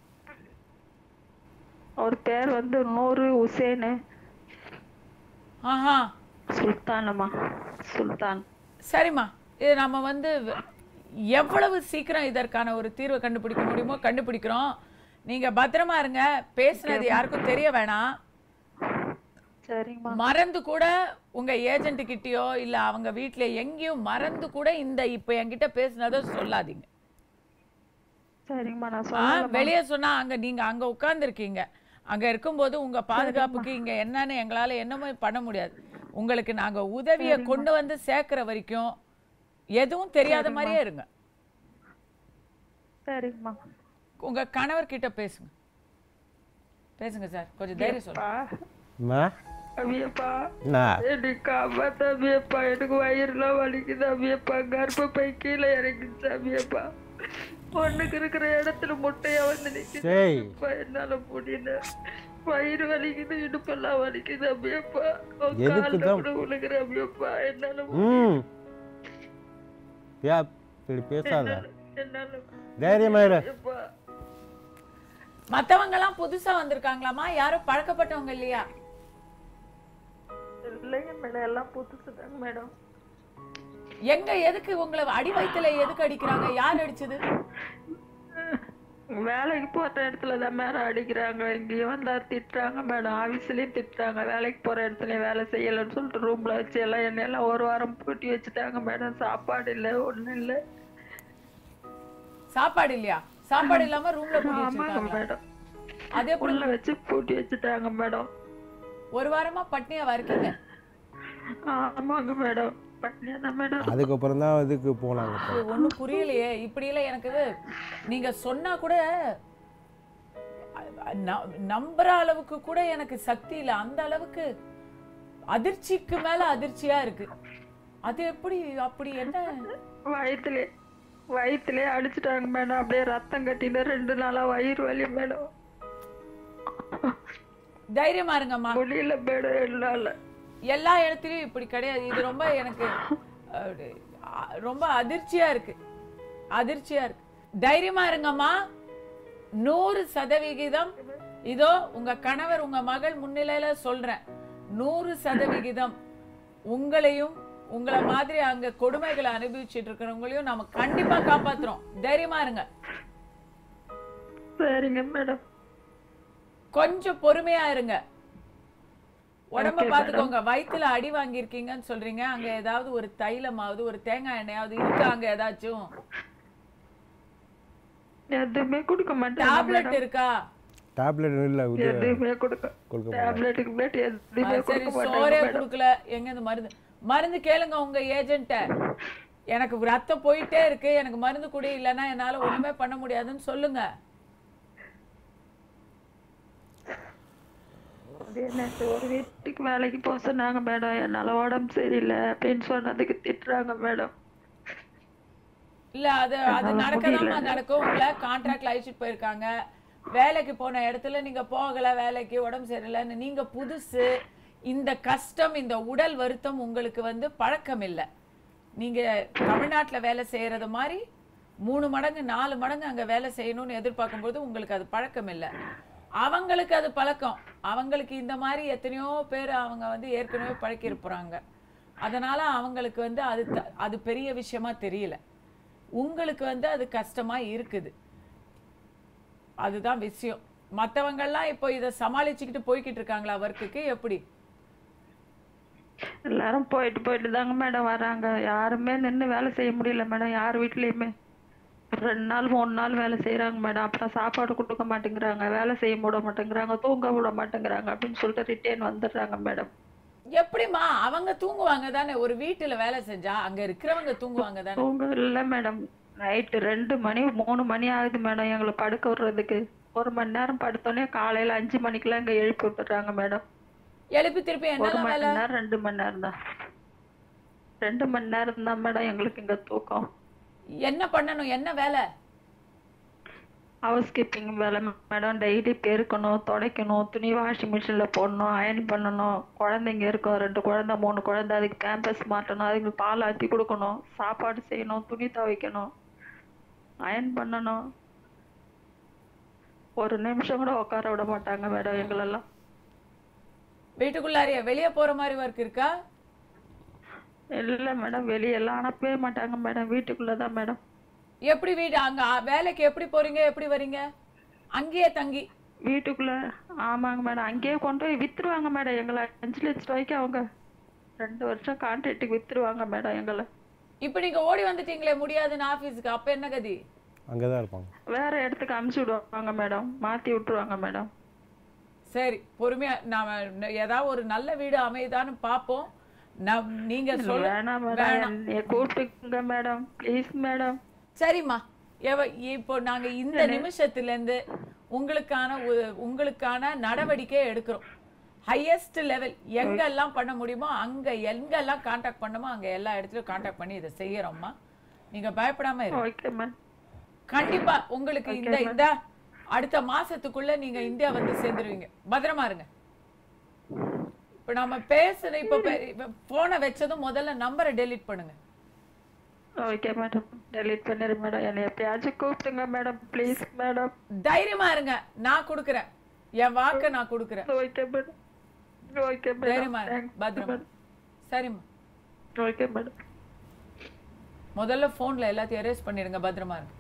அவர் பேர் வந்து நூறு உசேனு ஆஹா சுல்தானம்மா சுல்தான் சரிம்மா இது நம்ம வந்து வ- எவ்வளவு சீக்கிரம் இதற்கான ஒரு தீர்வை கண்டுபிடிக்க முடியுமோ கண்டுபிடிக்கிறோம் நீங்க பத்திரமா இருங்க பேசுனது யாருக்கும் தெரிய வேணாம் சரிங்கம்மா மறந்து கூட உங்க ஏஜென்ட் கிட்டயோ இல்ல அவங்க வீட்ல எங்கேயும் மறந்து கூட இந்த இப்ப என்கிட்ட பேசுனதை சொல்லாதீங்க சரிங்கம்மா நான் ஆ, சொல்ல வெளியே சொன்னா அங்க நீங்க அங்க உட்கார்ந்துருக்கீங்க அங்க இருக்கும்போது உங்க பாதுகாப்புக்கு இங்க என்னன்னு எங்களால என்னமோ பண்ண முடியாது உங்களுக்கு நாங்க உதவியை கொண்டு வந்து சேர்க்கிற வரைக்கும் எதுவும் தெரியாத மாதிரியே இருங்க சரிங்கம்மா உங்க கணவர் கிட்ட பேசுங்க பேசுங்க சார் கொஞ்சம் தைரியம் சொல்லுங்க அப்பா அம்மா அவியப்பா என்ன என்னை காப்பாத்த அவியப்பா எனக்கு வயிறுலாம் வலிக்குது அவியப்பா கர்ப்பப்பை கீழே இறங்கிச்சு அவியப்பா பொண்ணுக்கு இருக்கிற இடத்துல முட்டையா வந்து நிக்குது சரி அப்பா, என்னால முடியல வயிறு வலிக்குது இடுப்பெல்லாம் வலிக்குது அபியப்பா எதுக்கு காலில் தான்? கூட விழுகிற அபியப்பா என்னால ம் யா இப்படி பேசாத என்னால தைரியமாயிரு அபியப்பா மத்தவங்க எல்லாம் புதுசா வந்திருக்காங்களாமா யாரும் பழக்கப்பட்டவங்க இல்லையா இல்லைங்க மேடம் எல்லாம் புதுசு தாங்க மேடம் எங்க எதுக்கு உங்களை அடி வயித்துல எதுக்கு அடிக்கிறாங்க யார் அடிச்சது வேலைக்கு போற இடத்துல தான் மேடம் அடிக்கிறாங்க இங்கேயும் வந்தா திட்டுறாங்க மேடம் ஆபீஸ்லயும் திட்டுறாங்க வேலைக்கு போற இடத்துல வேலை செய்யலைன்னு சொல்லிட்டு ரூம்ல வச்சு எல்லாம் என்னையெல்லாம் ஒரு வாரம் பூட்டி வச்சுட்டாங்க மேடம் சாப்பாடு இல்லை ஒண்ணும் இல்லை சாப்பாடு இல்லையா சாப்பாடு இல்லாம ரூம்ல பூட்டி ஆமாங்க வச்சிருக்காங்களா மேடம் அது எப்படி உள்ள வச்சு பூட்டி வச்சுட்டாங்க மேடம் ஒரு வாரமா பட்னியாவா இருக்கீங்க ஆமாங்க மேடம் பட்னியா தான் மேடம் அதுக்கப்புறம் தான் இதுக்கு போனாங்க இப்போ இது ஒண்ணும் புரியலையே இப்படியெல்லாம் எனக்கு இது நீங்க சொன்னா கூட அ- ந- நம்புற அளவுக்கு கூட எனக்கு சக்தி இல்லை அந்த அளவுக்கு அதிர்ச்சிக்கு மேல அதிர்ச்சியா இருக்கு அது எப்படி அப்படி என்ன வயிற்றுலே வயிற்றுலே அடிச்சிட்டாங்க மேடம் அப்படியே ரத்தம் கட்டிட்டு ரெண்டு நாளா வயிறு வலி மேடம் தைரியமா இருங்கம்மா முடியல மேடம் என்னால எல்லா இடத்துலயும் இப்படி கிடையாது இது ரொம்ப எனக்கு அஹ், அஹ், ரொம்ப அதிர்ச்சியா இருக்கு அதிர்ச்சியா இருக்கு தைரியமா இருங்கம்மா நூறு சதவிகிதம் இதோ உங்க கணவர் உங்க மகள் முன்னிலையில சொல்றேன் நூறு சதவிகிதம் உங்களையும் உங்களை மாதிரி அங்க கொடுமைகளை அனுபவிச்சுட்டு இருக்கிறவங்களையும் நாம கண்டிப்பா காப்பாத்துறோம் தைரியமா இருங்க சரிங்க மேடம் கொஞ்சம் பொறுமையா இருங்க உடம்ப Okay, பாத்துக்கோங்க வயித்துல அடி வாங்கியிருக்கீங்கன்னு சொல்றீங்க அங்க ஏதாவது ஒரு தைலமாவது ஒரு தேங்காய் எண்ணெயாவது இருக்கா அங்க ஏதாச்சும் எதுவுமே கொடுக்க மாட்டாங்க டேப்லெட் இருக்கா டேப்லெட் இல்லை இது எதுவுமே கொடுக்க கொடுக்க மாட்டாங்க. டேப்லெட்டுக்கு பிளேட் எதுவுமே ஆ, சரி கொடுக்க மாட்டாங்க சோறே மேடம் கொடுக்கல எங்க இந்த மருந்து மருந்து கேளுங்க உங்க ஏஜென்ட்ட எனக்கு ரத்தம் போயிட்டே இருக்கு எனக்கு மருந்து கூட இல்லைன்னா என்னால ஒண்ணுமே பண்ண முடியாதுன்னு சொல்லுங்க அது என்ன ஒரு வீட்டுக்கு வேலைக்கு போக சொன்னாங்க மேடம் என்னால உடம்பு சரியில்லை அப்படின்னு சொன்னதுக்கு திட்டுறாங்க மேடம் இல்ல அது அது நடக்கதாம்மா நடக்கும் உங்களை கான்ட்ராக்ட்ல அழைச்சிட்டு போயிருக்காங்க வேலைக்கு போன இடத்துல நீங்க போகல வேலைக்கு உடம்பு சரியில்லைன்னு நீங்க புதுசு இந்த கஷ்டம் இந்த உடல் வருத்தம் உங்களுக்கு வந்து பழக்கம் இல்லை நீங்க தமிழ்நாட்டுல வேலை செய்யறது மாதிரி மூணு மடங்கு நாலு மடங்கு அங்க வேலை செய்யணும்னு எதிர்பார்க்கும்போது உங்களுக்கு அது பழக்கம் இல்லை அவங்களுக்கு அது பழக்கம் அவங்களுக்கு இந்த மாதிரி எத்தனையோ பேர் அவங்க வந்து ஏற்கனவே பழக்கியிருப்பாங்க அதனால அவங்களுக்கு வந்து அது த- அது பெரிய விஷயமா தெரியல உங்களுக்கு வந்து அது கஷ்டமா இருக்குது அதுதான் விஷயம் மத்தவங்கெல்லாம் இப்போ இதை சமாளிச்சுக்கிட்டு போய்கிட்டு இருக்காங்களா ஒர்க்குக்கு எப்படி எல்லாரும் போயிட்டு போயிட்டு தாங்க மேடம் வராங்க யாருமே நின்னு வேலை செய்ய முடியல மேடம் யார் வீட்லயுமே ரெண்டு நாள் மூணு நாள் வேலை செய்யறாங்க மேடம் அப்புறம் சாப்பாடு கொடுக்க மாட்டேங்கிறாங்க வேலை செய்ய விட மாட்டேங்கிறாங்க தூங்க விட மாட்டேங்கிறாங்க அப்படின்னு சொல்லிட்டு ரிட்டர்ன் வந்துடுறாங்க மேடம் எப்படிம்மா அவங்க தூங்குவாங்க தானே ஒரு வீட்டுல வேலை செஞ்சா அங்க இருக்கிறவங்க தூங்குவாங்க தானே தூங்க இல்லை மேடம் நைட்டு ரெண்டு மணி மூணு மணி ஆகுது மேடம் எங்களை படுக்க விடுறதுக்கு ஒரு மணி நேரம் படுத்தோடனே காலையில அஞ்சு மணிக்கெல்லாம் இங்க எழுப்பி விட்டுறாங்க மேடம் எழுப்பி திருப்பி ஒரு என்னெல்லாம் மணி வேலை நேரம் ரெண்டு மணி நேரம் தான் ரெண்டு மணி நேரம் தான் மேடம் எங்களுக்கு இங்க தூக்கம் என்ன பண்ணணும் என்ன வேலை ஹவுஸ் கீப்பிங் வேலை மேடம் டெய்லி பெருக்கணும் துடைக்கணும் துணி வாஷிங் மிஷின்ல போடணும் அயன் பண்ணணும் குழந்தைங்க இருக்கும் ரெண்டு குழந்தை மூணு குழந்தை அதுக்கு பேம்பஸ் மாட்டணும் அதுக்கு பால் ஆற்றி கொடுக்கணும் சாப்பாடு செய்யணும் துணி துவைக்கணும் அயன் பண்ணணும் ஒரு நிமிஷம் கூட உட்கார விட மாட்டாங்க மேடம் எங்களெல்லாம் வீட்டுக்குள்ளாரியா வெளியே போற மாதிரி ஒர்க் இருக்கா இல்லை மேடம் வெளியெல்லாம் அனுப்பவே மாட்டாங்க மேடம் வீட்டுக்குள்ளதான் மேடம் எப்படி வீடு அங்க அ, வேலைக்கு எப்படி போறீங்க எப்படி வரீங்க அங்கேயே தங்கி வீட்டுக்குள்ள ஆமாங்க மேடம் அங்கேயே கொண்டு போய் வித்துருவாங்க மேடம் எங்களை அஞ்சு லட்ச ரூபாய்க்கு அவங்க ரெண்டு வருஷம் கான்ட்ராக்டுக்கு வித்துருவாங்க மேடம் எங்களை இப்ப நீங்க ஓடி வந்துட்டீங்களே முடியாதுன்னு ஆபீஸ்க்கு அப்ப என்ன கதி அங்கே தான் இருப்பாங்க வேற இடத்துக்கு அமுச்சு விடுவாங்க மேடம் மாத்தி விட்டுருவாங்க மேடம் சரி பொறுமையா நாம ந- ஏதாவது ஒரு நல்ல வீடு அமையுதான்னு பார்ப்போம் நம் நீங்க சொல்ல வேணாம் வேணாம் மேடம் என்னைய கூப்பிட்டுக்குங்க மேடம் ப்ளீஸ் மேடம் சரிம்மா எவ இப்போ நாங்க இந்த நிமிஷத்துல இருந்து உங்களுக்கான ஒரு- உங்களுக்கான நடவடிக்கை எடுக்கிறோம் ஹையஸ்ட் லெவல் எங்கெல்லாம் பண்ண முடியுமோ அங்க எங்கெல்லாம் காண்டாக்ட் பண்ணமோ அங்க எல்லா இடத்துலயும் காண்டாக்ட் பண்ணி இதை செய்யறோம்மா நீங்க பயப்படாம இருங்க ஓகே மேம் கண்டிப்பா உங்களுக்கு இந்த இந்த அடுத்த மாசத்துக்குள்ள நீங்க இந்தியா வந்து சேர்ந்துருவீங்க பத்திரமா இருங்க இப்ப நம்ம பேசுற இப்ப போனை வச்சதும் முதல்ல நம்பரை டெலீட் பண்ணுங்க ஓகே மேடம் டெலீட் பண்ணிடு மேடம் என்னை எப்பயாச்சும் கூப்பிட்டுங்க மேடம் ப்ளீஸ் மேடம் தைரியமா இருங்க நான் கொடுக்குறேன் என் வாக்க நான் கொடுக்குறேன் ஓகே மேடம் ஓகே தைரியமா மேடம் இருங்க பத்திரமா சரிம்மா ஓகே மேடம் முதல்ல போன்ல எல்லாத்தையும் எரேஸ் பண்ணிடுங்க பத்திரமா இருங்க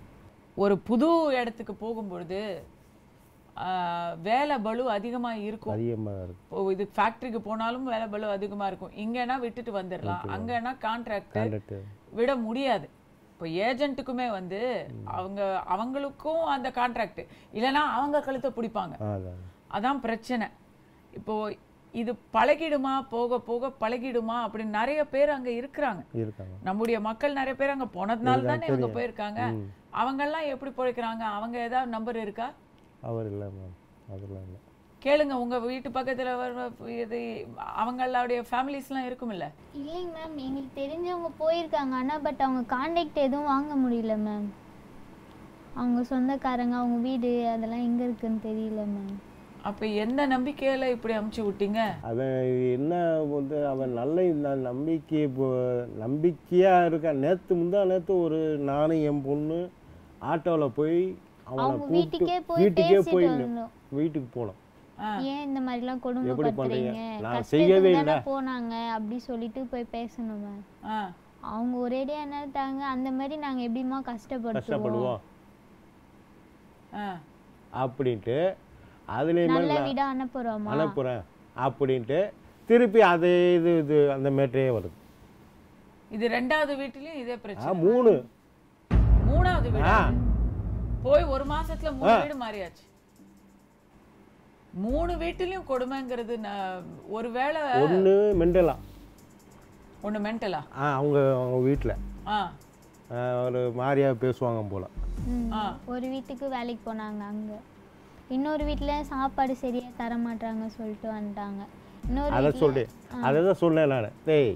ஒரு புது இடத்துக்கு போகும்பொழுது ஆஹ், வேலை பளு அதிகமா இருக்கும் அதிகமாக இருக்கு இப்போ இது ஃபேக்டரிக்கு போனாலும் வேலை பளு அதிகமா இருக்கும் இங்கன்னா விட்டுட்டு வந்துடலாம் அங்கன்னா கான்ட்ராக்ட் கான்ட்ராக்ட் விட முடியாது இப்போ ஏஜென்ட்டுக்குமே வந்து அவங்க அவங்களுக்கும் அந்த கான்ட்ராக்ட் இல்லைன்னா அவங்க கழுத்தை பிடிப்பாங்க ஆ அதான் அதான் பிரச்சனை இப்போ இது பழகிடுமா போக போக பழகிடுமா அப்படின்னு நிறைய பேர் அங்க இருக்கிறாங்க இருக்காங்க நம்முடைய மக்கள் நிறைய பேர் அங்க போனதுனால தானே அங்க போயிருக்காங்க அவங்கெல்லாம் எப்படி பிழைக்கிறாங்க அவங்க ஏதாவது நம்பர் இருக்கா அவர் இல்லை மேம் அதெல்லாம் இல்லை கேளுங்க உங்க வீட்டு பக்கத்துல வர இது அவங்களுடைய ஃபேமிலிஸ்லாம் இருக்கும்ல இல்லைங்க மேம் எங்களுக்கு தெரிஞ்சவங்க போயிருக்காங்க ஆனால் பட் அவங்க காண்டாக்ட் எதுவும் வாங்க முடியல மேம் அவங்க சொந்தக்காரங்க அவங்க வீடு அதெல்லாம் எங்கே இருக்குன்னு தெரியல மேம் அப்ப எந்த நம்பிக்கையில இப்படி அமுச்சு விட்டீங்க அவன் என்ன வந்து அவன் நல்ல ந- நம்பிக்கை இப்போ நம்பிக்கையாக இருக்கான் நேற்று முந்தா நேற்று ஒரு நானும் என் பொண்ணு ஆட்டோவில் போய் அவனை அவங்க கூப்பிட்டு வீட்டுக்கே போய் வீட்டுக்கே பேசிட்டு போயின்னு வந்தோம் வீட்டுக்கு போனோம் ஆ. ஏன் இந்த மாதிரிலாம் எப்படி கொடுமைப்படுத்துறீங்க பண்றீங்க? நான் கஷ்டத்துக்கு செய்யவே தானே இல்ல. போனாங்க அப்படி சொல்லிட்டு போய் பேசணும் மேம் ஆ அவங்க ஒரேடியா என்னட்டாங்க அந்த மாதிரி நாங்க எப்படிமா கஷ்டப்படுத்துவோம் கஷ்டப்படுவோம் ஆ அப்படின்ட்டு அதுலேயுமே நல்ல வீடா அனுப்புறோமா அனுப்புகிறேன் அப்படின்ட்டு திருப்பி அதே இது இது அந்த மேட்டரே வருது இது ரெண்டாவது வீட்லயும் இதே ஆ பிரச்சனை மூணு மூணாவது வீடு ஆ போய் ஒரு மாசத்துல மூணு வீடு மாறியாச்சு மூணு வீட்டிலயும் கொடுமைங்கிறது நான் ஒருவேளை ஒன்று மெண்டலா ஒண்ணு மென்டலா ஆ அவங்க அவங்க வீட்டில் ஆ ஒரு மாதிரியா பேசுவாங்க போல் ம். ஆ. ஒரு வீட்டுக்கு வேலைக்கு போனாங்க அங்க இன்னொரு வீட்ல சாப்பாடு சரியா தர மாட்டாங்க சொல்லிட்டு வந்துட்டாங்க இன்னொரு அதை வீட்ல சொல்லி அதை தான் சொன்னேன் நான் டேய்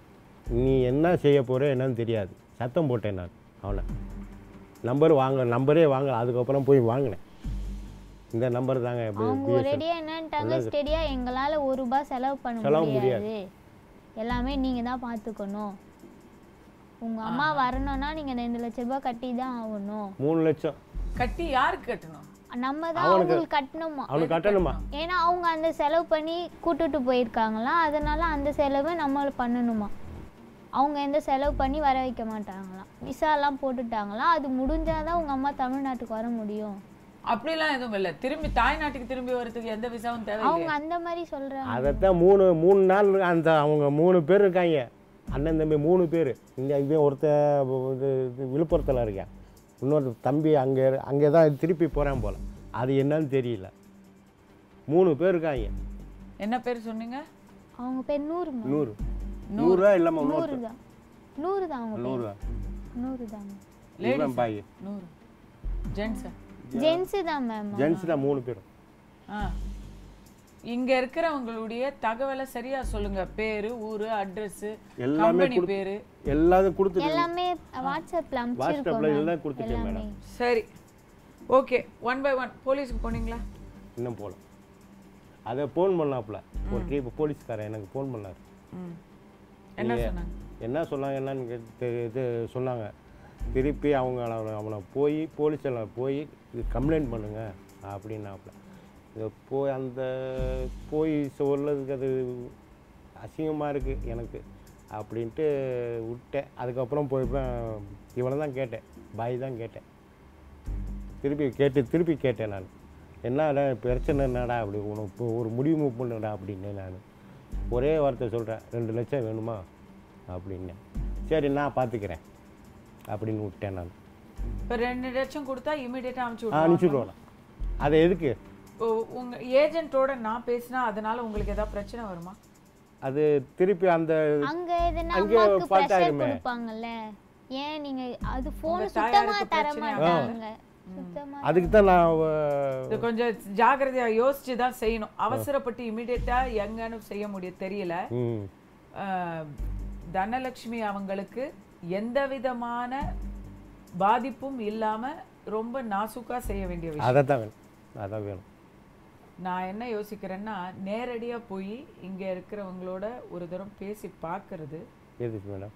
நீ என்ன செய்ய போகிற என்னன்னு தெரியாது சத்தம் போட்டேன் நான் அவனை நம்பர் வாங்க நம்பரே வாங்க அதுக்கப்புறம் போய் வாங்கினேன் இந்த நம்பர் தாங்க இப்படி அவங்க BSNL. ஒரேடியா என்னன்ட்டாங்க ஸ்டெடியா எங்களால ஒரு ரூபாய் செலவு பண்ண செலவு முடியாது எல்லாமே நீங்க தான் பாத்துக்கணும் உங்க அம்மா வரணும்னா நீங்க ரெண்டு லட்ச ரூபாய் கட்டி தான் ஆகணும் மூணு லட்சம் கட்டி யாருக்கு கட்டணும் நம்ம தான் அவங்களுக்கு கட்டணுமா அவனுக்கு கட்டணுமா ஏன்னா அவங்க அந்த செலவு பண்ணி கூட்டுட்டு போயிருக்காங்களாம் அதனால அந்த செலவு நம்ம பண்ணணுமா அவங்க எந்த செலவு பண்ணி வர வைக்க மாட்டாங்களாம் விசாலாம் போட்டுட்டாங்களாம் அது முடிஞ்சாதான் உங்க அம்மா தமிழ்நாட்டுக்கு வர முடியும் அப்படிலாம் எதுவும் இல்ல திரும்பி தாய்நாட்டுக்கு திரும்பி வரதுக்கு எந்த விசாவும் தேவை அவங்க அந்த மாதிரி சொல்றாங்க அதைத்தான் மூணு மூணு நாள் அந்த அவங்க மூணு பேர் இருக்காங்க அண்ணன் தம்பி மூணு பேர் இங்கே இவன் ஒருத்தன் இது இது விழுப்புரத்தில் இருக்கான் இன்னொரு தம்பி அங்கே அங்கே தான் திருப்பி போகிறேன் போல் அது என்னன்னு தெரியல மூணு பேர் இருக்காங்க என்ன பேர் சொன்னீங்க அவங்க பேர் நூறு நூறு நூறுரூவா இல்லாமல் நூறு தான் நூறு தான் அவங்க பேர் நூறுரூவா நூறு தான் இவன் பாய் நூறு ஜென்ஸா ஜென்ஸு தான் மேம் ஜென்ஸ் தான் மூணு பேரும் ஆ இங்க இருக்கிறவங்களுடைய தகவலை சரியா சொல்லுங்க பேரு ஊரு அட்ரஸ் எல்லாமே கம்பெனி கொடு- பேரு எல்லாத்தையும் கொடுத்துட்டு எல்லாமே வாட்ஸ்அப்ல அனுப்பிச்சிருக்கோம் வாட்ஸ்அப்பில் ma'am. எல்லாம் கொடுத்துட்டேன் எல்லாமே மேடம் சரி ஓகே ஒன் பை ஒன் போலீஸ்க்கு போனீங்களா இன்னும் போகல அதை ஃபோன் பண்ணாப்புல ஒரு ட்ரீப் போலீஸ்காரன் எனக்கு ஃபோன் பண்ணார் ம் என்ன சொன்னாங்க என்ன சொன்னாங்க என்னன்னு கேட்டு இது சொன்னாங்க திருப்பி அவங்க அவனை அவனை போய் போலீஸில் போய் இது கம்ப்ளைண்ட் பண்ணுங்க அப்படின்னாப்புல இது போய் அந்த போய் சொல்லதுக்கு அது அசிங்கமாக இருக்குது எனக்கு அப்படின்ட்டு விட்டேன் அதுக்கப்புறம் போய் இவனை தான் கேட்டேன் பாய் தான் கேட்டேன் திருப்பி கேட்டு திருப்பி கேட்டேன் நான் என்னடா பிரச்சனை என்னடா அப்படி உனக்கு இப்போ ஒரு முடிவு பண்ணுடா அப்படின்னேன் நான் ஒரே வார்த்தை சொல்கிறேன் ரெண்டு லட்சம் வேணுமா அப்படின்னேன் சரி நான் பார்த்துக்கிறேன் அப்படின்னு விட்டேன் நான் இப்போ ரெண்டு லட்சம் கொடுத்தா இமீடியட்டா அனுப்பிச்சு ஆ விடுவாங்க அனுப்பிச்சுடுவேன் அது எதுக்கு ஓ- உங்க ஏஜென்ட்டோட நான் பேசினா அதனால உங்களுக்கு ஏதாவது பிரச்சனை வருமா அது திருப்பி அந்த அங்க எதுனா அங்கே அம்மாக்கு fault ப்ரெஷர் ஆயிருமே. கொடுப்பாங்கல்ல ஏன் நீங்க அது போன் உங்க சுத்தமா தாயாருக்கு தர பிரச்சனையா மாட்டாங்க சுத்தமா அதுக்கு தான் நான் அவ- இது கொஞ்சம் ஜாக்கிரதையா யோசிச்சு தான் செய்யணும் அவசரப்பட்டு இமீடியட்டா எங்கன்னு செய்ய முடியும் தெரியல ம் ஆஹ், தனலட்சுமி அவங்களுக்கு எந்த விதமான பாதிப்பும் இல்லாம ரொம்ப நாசுக்கா செய்ய வேண்டிய விஷயம் அதை தான் வேணும் அதான் வேணும் நான் என்ன யோசிக்கிறேன்னா நேரடியா போய் இங்க இருக்கிறவங்களோட ஒரு தரம் பேசி பார்க்கிறது எதுக்கு மேடம்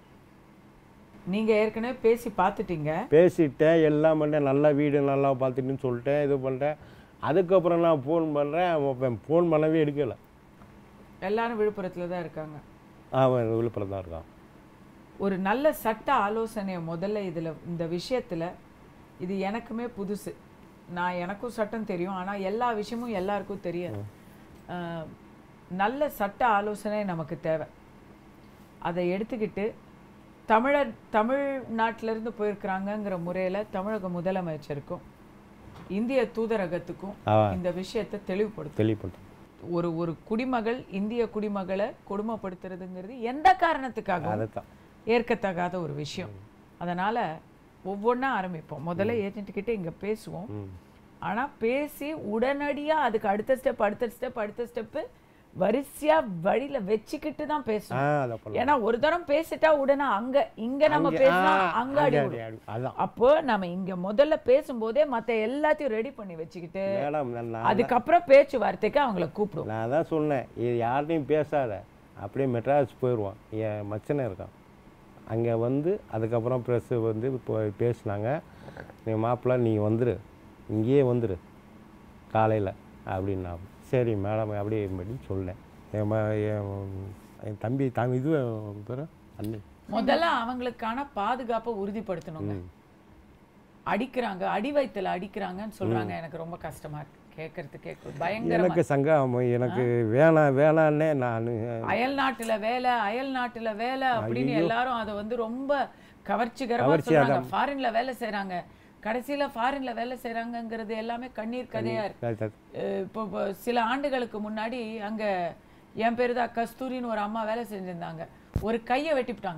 நீங்க ஏற்கனவே பேசி பார்த்துட்டீங்க பேசிட்டேன் எல்லாம் பண்ணேன் நல்ல வீடு நல்லா பார்த்துட்டுன்னு சொல்லிட்டேன் இது பண்ணிட்டேன் அதுக்கப்புறம் நான் ஃபோன் பண்ணுறேன் அவன் ஃபோன் பண்ணவே எடுக்கலை எல்லாரும் விழுப்புரத்துல தான் இருக்காங்க அவன் விழுப்புரம் தான் இருக்கான் ஒரு நல்ல சட்ட ஆலோசனையை முதல்ல இதுல இந்த விஷயத்துல இது எனக்குமே புதுசு நான் எனக்கும் சட்டம் தெரியும் ஆனா எல்லா விஷயமும் எல்லாருக்கும் தெரியாது அஹ், நல்ல சட்ட ஆலோசனை நமக்கு தேவை அதை எடுத்துக்கிட்டு தமிழர் தமிழ்நாட்டுல இருந்து போயிருக்கிறாங்கங்கிற முறையில தமிழக முதலமைச்சருக்கும் இந்திய தூதரகத்துக்கும் ஆ. இந்த விஷயத்தை தெளிவுபடுத்தும் தெளிவுபடுத்தும் ஒரு ஒரு குடிமகள் இந்திய குடிமகளை கொடுமைப்படுத்துறதுங்கிறது எந்த காரணத்துக்காகவும் அதைத்தான் ஏற்கத்தகாத ஒரு விஷயம் அதனால ஒவ்வொன்றா ஆரம்பிப்போம் முதல்ல ஏஜென்ட் கிட்ட இங்க பேசுவோம் ம் ஆனா பேசி உடனடியா அதுக்கு அடுத்த ஸ்டெப் அடுத்த ஸ்டெப் அடுத்த ஸ்டெப்பு வரிசையா வழியில வச்சுக்கிட்டு தான் ஆ பேசணும் அதை பண்ணலாம் ஏன்னா ஒரு தரம் பேசிட்டா உடனே அங்க இங்க நம்ம அங்கே- பேசினா ஆ, அங்க அடி அங்கே விழும். அடி, அடி. அதான் அப்போ நம்ம இங்க முதல்ல பேசும்போதே மத்த எல்லாத்தையும் ரெடி பண்ணி வச்சுக்கிட்டு மேடம் நான் நான் அதுக்கப்புறம் பேச்சுவார்த்தைக்கு அவங்கள கூப்பிடுவோம் நான் தான் சொன்னேன் இது யார்ட்டையும் பேசாத அப்படியே மெட்ராஸ் போயிடுவான் என் மச்சனை இருக்கான் அங்கே வந்து அதுக்கப்புறம் ப்ரெஸ்ஸு வந்து இப்போ பேசினாங்க நீ மாப்பிள்ளை நீ வந்துரு இங்கேயே வந்துரு காலையில் அப்படின்னா சரி மேடம் அப்படி அப்படின்னு சொன்னேன் என் ம- என் என் தம்பி தம்பி இது பேர் அண்ணி முதல்ல அவங்களுக்கான பாதுகாப்பை உறுதிப்படுத்தணுங்க ம். அடிக்கிறாங்க அடி வயித்துல அடிக்கிறாங்கன்னு சொல்றாங்க எனக்கு ரொம்ப கஷ்டமா இருக்கு கேட்கறதுக்கே பயங்கரமா எனக்கு சங்கம் எனக்கு வேணாம் வேணான்னே நான் அயல் நாட்டுல வேலை அயல் நாட்டுல வேலை அப்படின்னு எல்லாரும் அதை வந்து ரொம்ப கவர்ச்சிகரமா கவர்ச்சியா சொல்றாங்க ஃபாரின்ல வேலை செய்றாங்க கடைசியில ஃபாரின்ல வேலை செய்றாங்கங்கிறது எல்லாமே கண்ணீர் கதையா இருக்கு அஹ் இப்போ இப்போ சில ஆண்டுகளுக்கு முன்னாடி அங்க என் பேரு தான் கஸ்தூரின்னு ஒரு அம்மா வேலை செஞ்சிருந்தாங்க ஒரு கையை வெட்டிவிட்டாங்க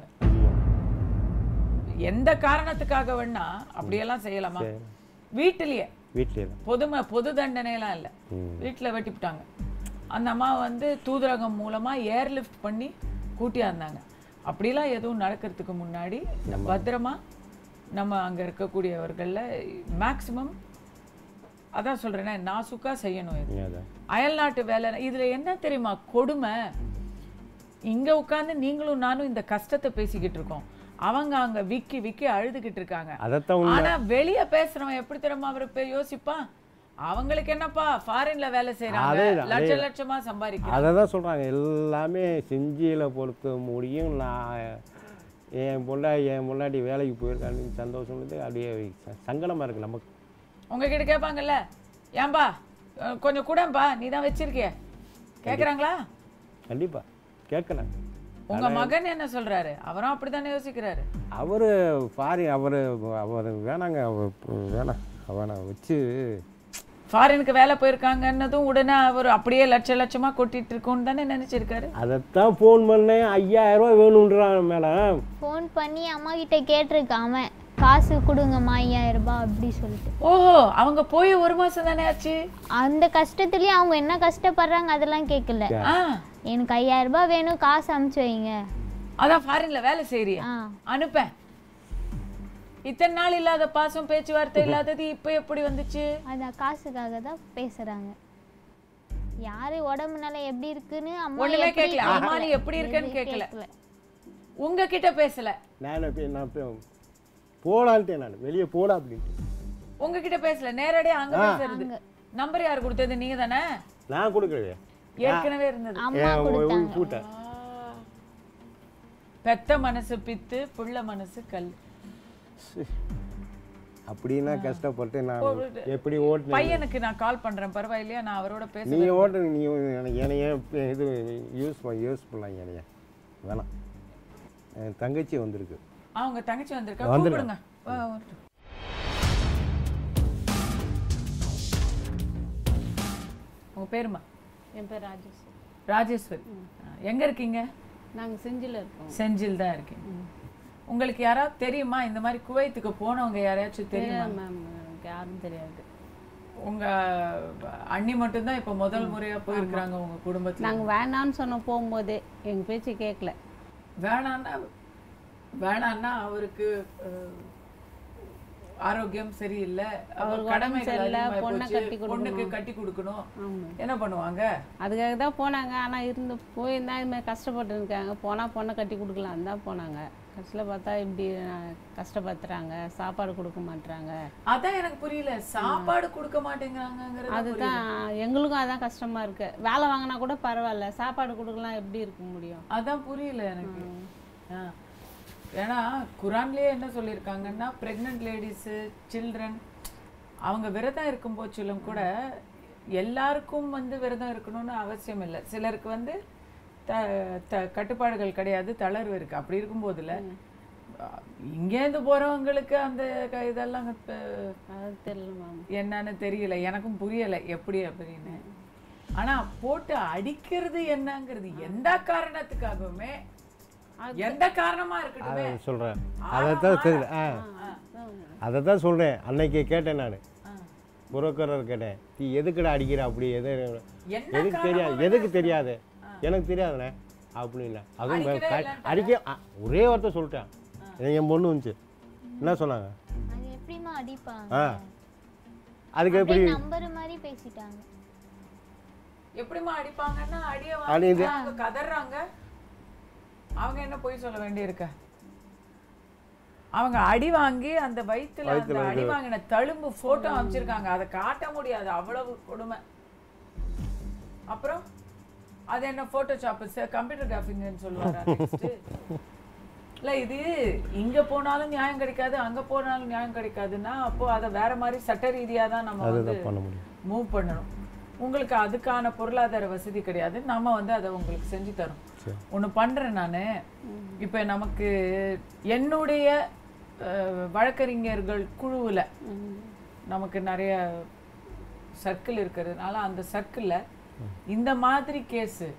எந்த காரணத்துக்காக வேணா அப்படியெல்லாம் செய்யலாமா வீட்டிலேயே வீட்டிலே தான் பொதுமை பொது தண்டனையெல்லாம் இல்லை ம். வீட்டில் வெட்டிவிட்டாங்க அந்த அம்மா வந்து தூதரகம் மூலமா ஏர் லிஃப்ட் பண்ணி கூட்டியாந்தாங்க அப்படிலாம் எதுவும் நடக்கிறதுக்கு முன்னாடி பத்திரமா நம்ம அங்க இருக்கக்கூடியவர்கள்ல மேக்சிமம் அதான் சொல்றேனே நாசுக்கா செய்யணும் இது அதான் அயல் நாட்டு வேலை இதுல என்ன தெரியுமா கொடுமை இங்க உட்கார்ந்து நீங்களும் நானும் இந்த கஷ்டத்தை பேசிக்கிட்டு இருக்கோம் அவங்க அங்க விக்கி விக்கி அழுதுகிட்டு இருக்காங்க அதைத்தான் உண்மை ஆனா வெளிய பேசுறவன் எப்படி தெரியுமா அவர் போய் யோசிப்பான் அவங்களுக்கு என்னப்பா ஃபாரின்ல வேலை செய்யறாங்க அதேதான், லட்ச லட்சமா சம்பாதிக்கிறாங்க அதை தான் சொல்கிறாங்க எல்லாமே செஞ்சியில் பொறுத்த முடியும் நான் என் பொண்டா என் முன்னாடி வேலைக்கு போயிருக்கான்னு சந்தோஷம் வந்து அப்படியே ச- சங்கடமா இருக்கு நமக்கு உங்ககிட்ட கேட்பாங்கல்ல ஏன்பா அஹ் கொஞ்சம் கூடப்பா நீ தான் வச்சிருக்கிய கேக்குறாங்களா கண்டிப்பா கேட்கலாம் உங்க மகன் என்ன சொல்றாரு அவரும் அப்படித்தானே யோசிக்கிறாரு அவர் பாரி அவர் அவர் வேணாங்க அவர் வேணாம் அவனை வச்சு ஃபாரினுக்கு வேலை போயிருக்காங்கன்னதும் உடனே அவர் அப்படியே லட்ச லட்சமா கொட்டிட்டு இருக்கோன்னு தானே நினைச்சிருக்காரு அதைத்தான் ஃபோன் பண்ணேன் ஐயாயிரம் ரூபாய் வேணுன்றான் மேடம் ஃபோன் பண்ணி அம்மா கிட்ட கேட்டிருக்காம காசு கொடுங்கம்மா ஐயாயிரம் ரூபாய் அப்படி சொல்லிட்டு ஓஹோ அவங்க போய் ஒரு மாசம் தானே ஆச்சு அந்த கஷ்டத்துலயும் அவங்க என்ன கஷ்டப்படுறாங்க அதெல்லாம் கேட்கல ஆ எனக்கு ஐயாயிரம் ரூபாய் வேணும் காசு அமுச்சு வைங்க அதான் ஃபாரின்ல வேலை செய்யறியா ஆ அனுப்பேன் இத்தனை நாள் இல்லாத பாசம் பேச்சுவார்த்தை இல்லாதது இப்ப எப்படி வந்துச்சு அதான் காசுக்காக தான் பேசுறாங்க யாரு உடம்பு நிலை எப்படி இருக்குன்னு அம்மா ஒண்ணுமே எப்படி கேட்கல அம்மா நீ எப்படி இருக்கேன்னு எதுவும் கேட்கல உங்ககிட்ட பேசல நான் போய் நான் போய் போலான்ட்டேன் நான் வெளியே போடா அப்படின்ட்டு உங்ககிட்ட பேசல நேரடியா அங்க பேசுறது நம்பர் யார் கொடுத்தது நீங்க தானே நான் கொடுக்கலையே ஏற்கனவே இருந்தது அம்மா கொடுத்தாங்க கூட்ட ஆ. பெத்த மனசு பித்து புள்ள மனசு கல் அப்படின்னா கஷ்டப்பட்டு நான் எப்படி ஓட்டினேன் பையனுக்கு நான் கால் பண்றேன் பரவாயில்லையா நான் அவரோட பேச நீ ஓட்டு நீ எனக்கு என்னைய இது யூஸ் யூஸ் பண்ணலாம் என்னைய வேணாம் என் தங்கச்சி வந்திருக்கு அவங்க தங்கச்சி வந்திருக்கா வந்துடுறேன். கூப்பிடுங்க வா, வரட்டும். உங்க பேருமா என் பேர் ராஜேஷ் ராஜேஸ்வரி ஆ, எங்க இருக்கீங்க நாங்கள் செஞ்சில இருக்கோம் செஞ்சில் தான் இருக்கீங்க உங்களுக்கு யாராவது தெரியுமா இந்த மாதிரி குவைத்துக்கு போனவங்க யாரையாச்சும் தெரியுமா மேம் எனக்கு யாரும் தெரியாது உங்க அண்ணி மட்டும்தான் இப்ப முதல் முறையா போயிருக்கிறாங்க உங்க குடும்பத்துல நாங்கள் வேணான்னு சொன்ன போகும்போதே எங்கள் பேச்சு கேட்கல வேணான்னா வேணான்னா அவருக்கு அஹ், ஆரோக்கியம் சரியில்லை அவர் அவருக்கு கடமைகள் சரியில்லை, அதிகமாகி பொண்ணை போச்சு. கட்டி கொடுக்கணும். பொண்ணுக்கு கட்டி கொடுக்கணும் ஆமாம் என்ன பண்ணுவாங்க அதுக்காக தான் போனாங்க ஆனால் இருந்து போயிருந்தா இது மாதிரி கஷ்டப்பட்டு இருக்காங்க போனால் பொண்ணை கட்டி கொடுக்கலாம் தான் போனாங்க கடைசியில் பார்த்தா இப்படி அஹ், கஷ்டப்படுத்துறாங்க சாப்பாடு கொடுக்க மாட்றாங்க அதான் எனக்கு புரியல சாப்பாடு கொடுக்க மாட்டேங்கிறாங்கிறது அதுதான் எங்களுக்கும் அதான் கஷ்டமா இருக்கு வேலை வாங்கினா கூட பரவாயில்ல சாப்பாடு கொடுக்கலாம் எப்படி இருக்க முடியும் அதான் புரியல எனக்கு ஆ. ஏன்னா குரான்லயே என்ன சொல்லியிருக்காங்கன்னா ப்ரெக்னென்ட் லேடிஸு சில்ட்ரன் அவங்க விரதம் இருக்கும் போச்சிலும் கூட எல்லாருக்கும் வந்து விரதம் இருக்கணும்னு அவசியம் இல்லை சிலருக்கு வந்து த த கட்டுப்பாடுகள் கிடையாது தளர்வு இருக்கு அப்படி இருக்கும்போதுல அஹ், இங்கேருந்து போறவங்களுக்கு அந்த க- இதெல்லாம் இப்ப அது தெரியல மேம் என்னன்னு தெரியல எனக்கும் புரியல எப்படி அப்படின்னு ஆனா போட்டு அடிக்கிறது என்னங்கிறது எந்த காரணத்துக்காகவுமே எந்த காரணமா இருக்கட்டுமே அதை சொல்கிறேன் அதை தான் தெரியல ஆ அதை தான் சொல்கிறேன் அன்னைக்கு கேட்டேன் நான் ஆ. புரோக்கரர் கேட்டேன் நீ எதுக்குடா அடிக்கிற அப்படி எது என்ன எதுக்கு தெரியாது எதுக்கு தெரியாது எனக்கு தெரியாதுண்ணே அப்படின்னா அதுவும் அடிக்கவே க- இல்லைன்ட்டாங்க. அடிக்க ஆ, ஒரே வார்த்தை சொல்லிட்டேன் என் பொண்ணு வந்துச்சு என்ன சொன்னாங்க அது எப்படிம்மா அடிப்பாங்க ஆ அதுக்கு எப்படி அப்படியே நம்புற மாதிரி பேசிட்டாங்க எப்படிம்மா அடிப்பாங்கன்னா அடிய அடியுது. வாங்கி அவங்க கதறாங்க அவங்க என்ன போய் சொல்ல வேண்டியிருக்க அவங்க அடி வாங்கி அந்த வயித்துல அந்த அடி வாங்கின தழும்பு போட்டோ அமைச்சிருக்காங்க அதை காட்ட முடியாது அவ்வளவு கொடுமை அப்புறம் அது என்ன போட்டோஷாப் கம்ப்யூட்டர் கிராஃபிங்னு சொல்லுவாரா next? இல்ல இது இங்க போனாலும் நியாயம் கிடைக்காது அங்க போனாலும் நியாயம் கிடைக்காதுன்னா அப்போ அதை வேற மாதிரி சட்ட ரீதியா தான் நம்ம வந்து அதுதான் பண்ண முடியும் மூவ் பண்ணணும் உங்களுக்கு அதுக்கான பொருளாதார வசதி கிடையாது நம்ம வந்து அதை உங்களுக்கு செஞ்சு தரோம் ஒன்று பண்ணுறேன் நான் இப்போ நமக்கு என்னுடைய அஹ், வழக்கறிஞர்கள் குழுவில் நமக்கு நிறைய சர்க்கிள் இருக்கிறதுனால அந்த சர்க்கிளில் இந்த மாதிரி case